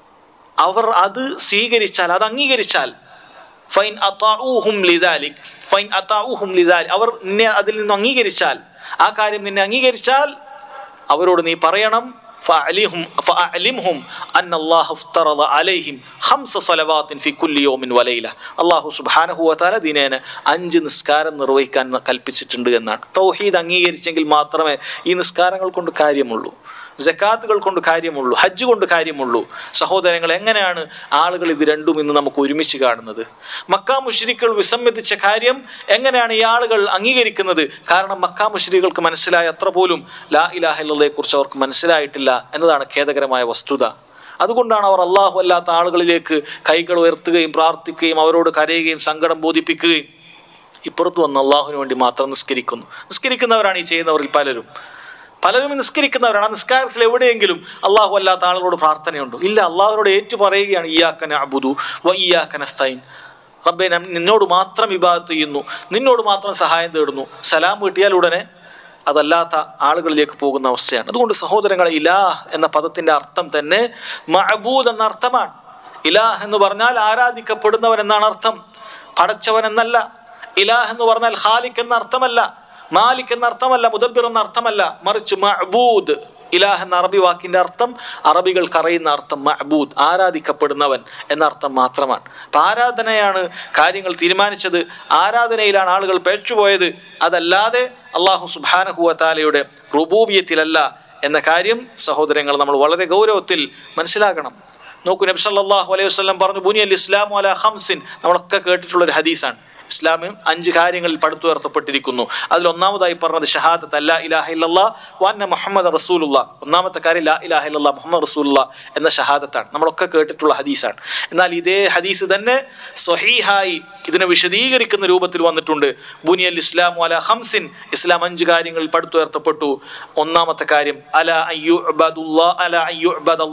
S2: അവർ അത് സ്വീകരിച്ചാൽ അത് അംഗീകരിച്ചാൽ ഫൈൻ അത്താഊഹും ലിദാലിക് ഫൈൻ അത്താഊഹും ലിദാലിക് അവർ നിന്നെ അതിൽ നിന്ന് അംഗീകരിച്ചാൽ ആ കാര്യം നിന്നെ അംഗീകരിച്ചാൽ അവരോട് നീ പറയണം فأعلمهم فأعلمهم أن الله افترض عليهم خمس صلوات في كل يوم وليلة അള്ളാഹു സുബ്ഹാനഹു വതാല ദിനേന അഞ്ച് നിസ്കാരം നിർവഹിക്കാൻ കൽപ്പിച്ചിട്ടുണ്ട് എന്നാണ് തൗഹീദ് അംഗീകരിച്ചെങ്കിൽ മാത്രമേ ഈ നിസ്കാരങ്ങൾ കൊണ്ട് കാര്യമുള്ളൂ ജക്കാത്തുകൾ കൊണ്ട് കാര്യമുള്ളൂ ഹജ്ജ് കൊണ്ട് കാര്യമുള്ളൂ സഹോദരങ്ങൾ എങ്ങനെയാണ് ആളുകൾ ഇത് രണ്ടും ഇന്ന് നമുക്ക് ഒരുമിച്ച് കാണുന്നത് മക്കാ മുഷ്രിക്കുകൾ വിസമ്മതിച്ച കാര്യം എങ്ങനെയാണ് ഈ ആളുകൾ അംഗീകരിക്കുന്നത് കാരണം മക്കാ മുഷ്രികൾക്ക് മനസ്സിലായ അത്ര പോലും ലാ ഇലാഹില്ലയെ കുറിച്ച് അവർക്ക് മനസ്സിലായിട്ടില്ല എന്നതാണ് ഖേദകരമായ വസ്തുത അതുകൊണ്ടാണ് അവർ അള്ളാഹു അല്ലാത്ത ആളുകളിലേക്ക് കൈകൾ ഉയർത്തുകയും പ്രാർത്ഥിക്കുകയും അവരോട് കരയുകയും സങ്കടം ബോധിപ്പിക്കുകയും ഇപ്പുറത്ത് വന്ന് അള്ളാഹുവിന് വേണ്ടി മാത്രം നിസ്കരിക്കുന്നു നിസ്കരിക്കുന്നവരാണ് ഈ ചെയ്യുന്നവരിൽ പലരും പലരും നിസ്കരിക്കുന്നവരാണ് ആ നിസ്കാരത്തിൽ എവിടെയെങ്കിലും അള്ളാഹു അല്ലാത്ത ആളുകളോട് പ്രാർത്ഥനയുണ്ടോ ഇല്ല അള്ളാഹുവിനോട് ഏറ്റു പറയുകയാണ് ഇയാക്കന അബുദു വ ഇയാക്കനസ്തൈൻ റബ്ബെ ഞാൻ നിന്നോട് മാത്രം ഇബാദത്ത് ചെയ്യുന്നു നിന്നോട് മാത്രം സഹായം തേടുന്നു സലാം വീട്ടിയാൽ ഉടനെ അതല്ലാത്ത ആളുകളിലേക്ക് പോകുന്ന അവസ്ഥയാണ് അതുകൊണ്ട് സഹോദരങ്ങളെ ഇലാഹ് എന്ന പദത്തിന്റെ അർത്ഥം തന്നെ മഅബൂദ് എന്ന അർത്ഥമാണ് ഇലാഹ് എന്ന് പറഞ്ഞാൽ ആരാധിക്കപ്പെടുന്നവൻ എന്നാണ് അർത്ഥം പടച്ചവൻ എന്നല്ല ഇലാഹ് എന്ന് പറഞ്ഞാൽ ഖാലിക് എന്ന അർത്ഥമല്ല മാലിക് എന്ന അർത്ഥമല്ല മുദബ്ബിർ എന്ന അർത്ഥമല്ല മറിച്ച് മഅബൂദ് ഇലാഹ് എന്ന അറബി വാക്കിന്റെ അർത്ഥം അറബികൾക്ക് അറിയുന്ന അർത്ഥം മഅബൂദ് ആരാധിക്കപ്പെടുന്നവൻ എന്ന അർത്ഥം മാത്രമാണ് അപ്പൊ ആരാധനയാണ് കാര്യങ്ങൾ തീരുമാനിച്ചത് ആരാധനയിലാണ് ആളുകൾ പേച്ചുപോയത് അതല്ലാതെ അള്ളാഹു സുബാനഹുവ താലയുടെ റുബൂബിയത്തിലല്ല എന്ന കാര്യം സഹോദരങ്ങൾ നമ്മൾ വളരെ ഗൗരവത്തിൽ മനസ്സിലാക്കണം നോക്കൂ നബി സല്ലല്ലാഹു അലൈഹി വസല്ലം പറഞ്ഞു ബുനിയൽ ഇസ്ലാമു അല ഹംസിൻ നമ്മളൊക്കെ കേട്ടിട്ടുള്ള ഒരു ഹദീസാണ് ഇസ്ലാമിൽ അഞ്ച് കാര്യങ്ങളിൽ പടുത്തുയർത്തപ്പെട്ടിരിക്കുന്നു അതിൽ ഒന്നാമതായി പറഞ്ഞത് ഷഹാദത്ത് അല്ലാ ഇലാഹ ഇല്ലല്ലാ വന്ന മുഹമ്മദ് റസൂലുള്ള ഒന്നാമത്തെ കാര്യം ലാ ഇലാഹ ഇല്ലല്ലാ മുഹമ്മദ് റസൂലുള്ള എന്ന ഷഹാദത്താണ് നമ്മളൊക്കെ കേട്ടിട്ടുള്ള ഹദീസാണ് എന്നാൽ ഇതേ ഹദീസ് തന്നെ സ്വഹീഹായി ഇതിനെ വിശദീകരിക്കുന്ന രൂപത്തിൽ വന്നിട്ടുണ്ട് ബുനിയൽ ഇസ്ലാം അല ഹംസിൻ ഇസ്ലാം അഞ്ച് കാര്യങ്ങളിൽ പടുത്തുയർത്തപ്പെട്ടു ഒന്നാമത്തെ കാര്യം അല അയ്യു അല അയ്യു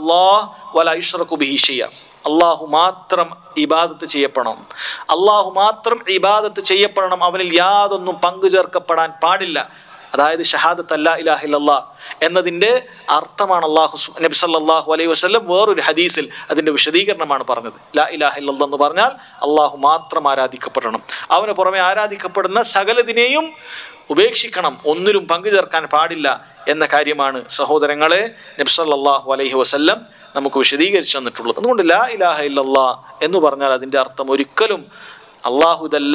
S2: വല യുഷ്റഖു ബിഹി ഷയ്യ അള്ളാഹു മാത്രം ഇബാദത്ത് ചെയ്യപ്പെടണം അള്ളാഹു മാത്രം ഇബാദത്ത് ചെയ്യപ്പെടണം അവനിൽ യാതൊന്നും പങ്കു ചേർക്കപ്പെടാൻ പാടില്ല അതായത് ഷഹാദത്ത് അല്ലാ ഇലാഹില്ലല്ലാ എന്നതിൻ്റെ അർത്ഥമാണ് അള്ളാഹു സു- നബി സല്ലല്ലാഹു അലൈഹി വസല്ലം വേറൊരു ഹദീസിൽ അതിൻ്റെ വിശദീകരണമാണ് പറഞ്ഞത് ലാ ഇലാഹില്ല എന്ന് പറഞ്ഞാൽ അള്ളാഹു മാത്രം ആരാധിക്കപ്പെടണം അവന് പുറമെ ആരാധിക്കപ്പെടുന്ന സകലതിനെയും ഉപേക്ഷിക്കണം ഒന്നിലും പങ്കു ചേർക്കാൻ പാടില്ല എന്ന കാര്യമാണ് സഹോദരങ്ങളെ നബി സല്ലല്ലാഹു അലൈഹി വസല്ലം നമുക്ക് വിശദീകരിച്ചു തന്നിട്ടുള്ളത് അതുകൊണ്ട് ലാ ഇലാഹ ഇല്ലല്ലാ എന്ന് പറഞ്ഞാൽ അതിൻ്റെ അർത്ഥം ഒരിക്കലും അള്ളാഹു ഇതെല്ലാം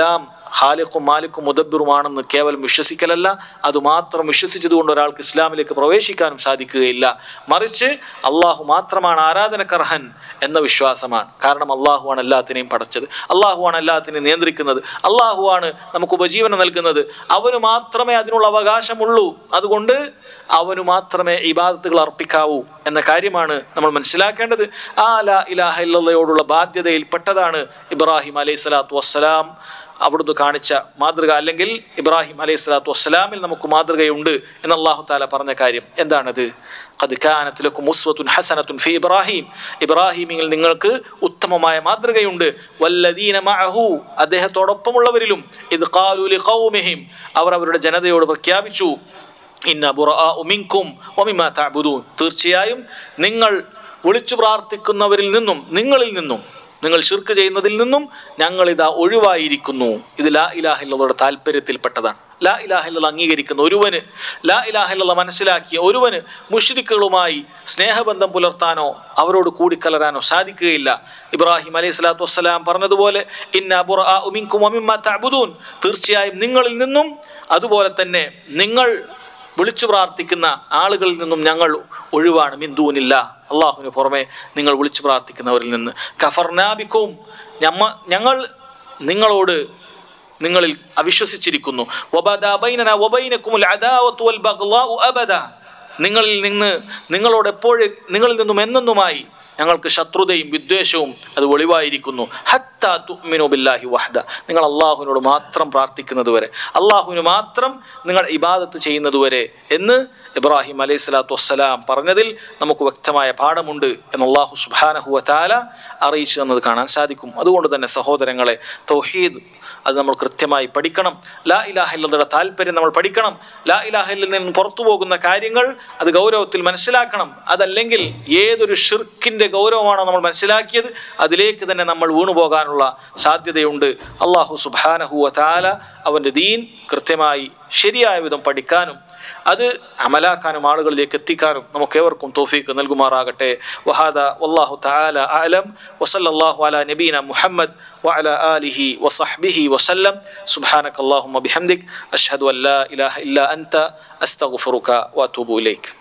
S2: ഖാലിഖും മാലിക്കും മുദബിറുമാണെന്ന് കേവലം വിശ്വസിക്കലല്ല അതുമാത്രം വിശ്വസിച്ചതുകൊണ്ട് ഒരാൾക്ക് ഇസ്ലാമിലേക്ക് പ്രവേശിക്കാനും സാധിക്കുകയില്ല മറിച്ച് അള്ളാഹു മാത്രമാണ് ആരാധനക്കർഹൻ എന്ന വിശ്വാസമാണ് കാരണം അള്ളാഹുവാണ് എല്ലാത്തിനെയും പടച്ചത് അള്ളാഹുവാണ് എല്ലാത്തിനെയും നിയന്ത്രിക്കുന്നത് അള്ളാഹുവാണ് നമുക്ക് ഉപജീവനം നൽകുന്നത് അവന് മാത്രമേ അതിനുള്ള അവകാശമുള്ളൂ അതുകൊണ്ട് അവന് മാത്രമേ ഇബാദത്തുകൾ അർപ്പിക്കാവൂ എന്ന കാര്യമാണ് നമ്മൾ മനസ്സിലാക്കേണ്ടത് ആ ലാ ഇലാഹ ഇല്ലല്ലയോടുള്ള ബാധ്യതയിൽ പെട്ടതാണ് ഇബ്രാഹിം അലൈഹി സ്വലാത്തു വസ്സലാം അവിടുന്ന് കാണിച്ച മാതൃക അല്ലെങ്കിൽ ഇബ്രാഹിം അലൈഹി സ്വലാത്തു വസ്സലാമിൽ നമുക്ക് മാതൃകയുണ്ട് എന്ന് അള്ളാഹു താല പറഞ്ഞ കാര്യം എന്താണത് قد كانت لكم أسوة حسنة في إبراهيم ഇബ്രാഹിമിൽ നിങ്ങൾക്ക് ഉത്തമമായ മാതൃകയുണ്ട് വല്ലദീന മഅഹു അദ്ദേഹത്തോടൊപ്പമുള്ളവരിലും ഇത് ഖാലു ലിഖൗമിഹിം അവർ അവരുടെ ജനതയോട് പ്രഖ്യാപിച്ചു ഇന്ന ബുറആഉ മിൻകും വമിമാ തഅബുദൂൻ തീർച്ചയായും നിങ്ങൾ വിളിച്ചു പ്രാർത്ഥിക്കുന്നവരിൽ നിന്നും നിങ്ങളിൽ നിന്നും നിങ്ങൾ ഷിർക്ക് ചെയ്യുന്നതിൽ നിന്നും ഞങ്ങൾ ഇതാ ഒഴിവായിരിക്കുന്നു ഇത് ലാ ഇലാഹില്ലയുടെ താല്പര്യത്തിൽപ്പെട്ടതാണ് ലാ ഇലാഹില്ല അംഗീകരിക്കുന്ന ഒരുവന് ലാ ഇലാഹില്ല മനസ്സിലാക്കിയ ഒരുവന് മുഷ്രിക്കുകളുമായി സ്നേഹബന്ധം പുലർത്താനോ അവരോട് കൂടിക്കലരാനോ സാധിക്കുകയില്ല ഇബ്രാഹിം അലൈഹി സ്വലാത്തു വസ്സലാം പറഞ്ഞതുപോലെ ഇന്ന ബുറആഉ മിൻകും വമിമ്മാ തഅബുദൂൻ തീർച്ചയായും നിങ്ങളിൽ നിന്നും അതുപോലെ തന്നെ നിങ്ങൾ വിളിച്ചു പ്രാർത്ഥിക്കുന്ന ആളുകളിൽ നിന്നും ഞങ്ങൾ ഒഴിവാണ് മിന്ദൂനില്ല അള്ളാഹുവിന് പുറമെ നിങ്ങൾ വിളിച്ചു പ്രാർത്ഥിക്കുന്നവരിൽ നിന്ന് കഫർനാബിക്കും ഞമ്മ ഞങ്ങൾ നിങ്ങളോട് നിങ്ങളിൽ അവിശ്വസിച്ചിരിക്കുന്നു വബദാ ബൈനനാ വബൈനക്കുമുൽ അദാവത്തു വൽ ബഗ്ളാഉ അബദ നിങ്ങളിൽ നിന്ന് നിങ്ങളോട് എപ്പോഴും നിങ്ങളിൽ നിന്നും എന്നെന്നുമായി ഞങ്ങൾക്ക് ശത്രുതയും വിദ്വേഷവും അത് ഒളിവായിരിക്കുന്നു ഹത്താ തുഅ്മിനു ബില്ലാഹി വഹദ നിങ്ങൾ അള്ളാഹുവിനോട് മാത്രം പ്രാർത്ഥിക്കുന്നത് വരെ അള്ളാഹുവിന് മാത്രം നിങ്ങൾ ഇബാദത്ത് ചെയ്യുന്നത് വരെ എന്ന് ഇബ്രാഹിം അലൈഹി സ്വലാത്തു വസ്സലാം പറഞ്ഞതിൽ നമുക്ക് വ്യക്തമായ പാഠമുണ്ട് എന്ന് അള്ളാഹു സുബാനഹു വതാല അറിയിച്ചു തന്നത് കാണാൻ സാധിക്കും അതുകൊണ്ട് തന്നെ സഹോദരങ്ങളെ തൗഹീദ് അത് നമ്മൾ കൃത്യമായി പഠിക്കണം ലാ ഇലാഹില്ലയുടെ താല്പര്യം നമ്മൾ പഠിക്കണം ലാ ഇലാഹില്ലിൽ നിന്ന് പുറത്തു പോകുന്ന കാര്യങ്ങൾ അത് ഗൗരവത്തിൽ മനസ്സിലാക്കണം അതല്ലെങ്കിൽ ഏതൊരു ഷിർക്കിന്റെ ഗൗരവമാണോ നമ്മൾ മനസ്സിലാക്കിയത് അതിലേക്ക് തന്നെ നമ്മൾ വീണുപോകാനുള്ള സാധ്യതയുണ്ട് അള്ളാഹു സുബാനഹുവ താല അവൻ്റെ ദീൻ കൃത്യമായി ശരിയായ വിധം പഠിക്കാനും അത് അമലാക്കാനും ആളുകളിലേക്ക് എത്തിക്കാനും നമുക്ക് ഏവർക്കും തോഫീക്ക് നൽകുമാറാകട്ടെ വഹാദ വല്ലാഹു തആല അലം വസല്ലല്ലാഹു അലാ നബീന മുഹമ്മദ് വഅല ആലിഹി വസഹ്ബിഹി വസല്ലം സുബ്ഹാനക അല്ലാഹുമ്മ ബിഹംദിക് അഷ്ഹദു അൻ ലാ ഇലാഹ ഇല്ലാ അൻത അസ്തഗ്ഫിറുക വഅതൂബു ഇലൈക്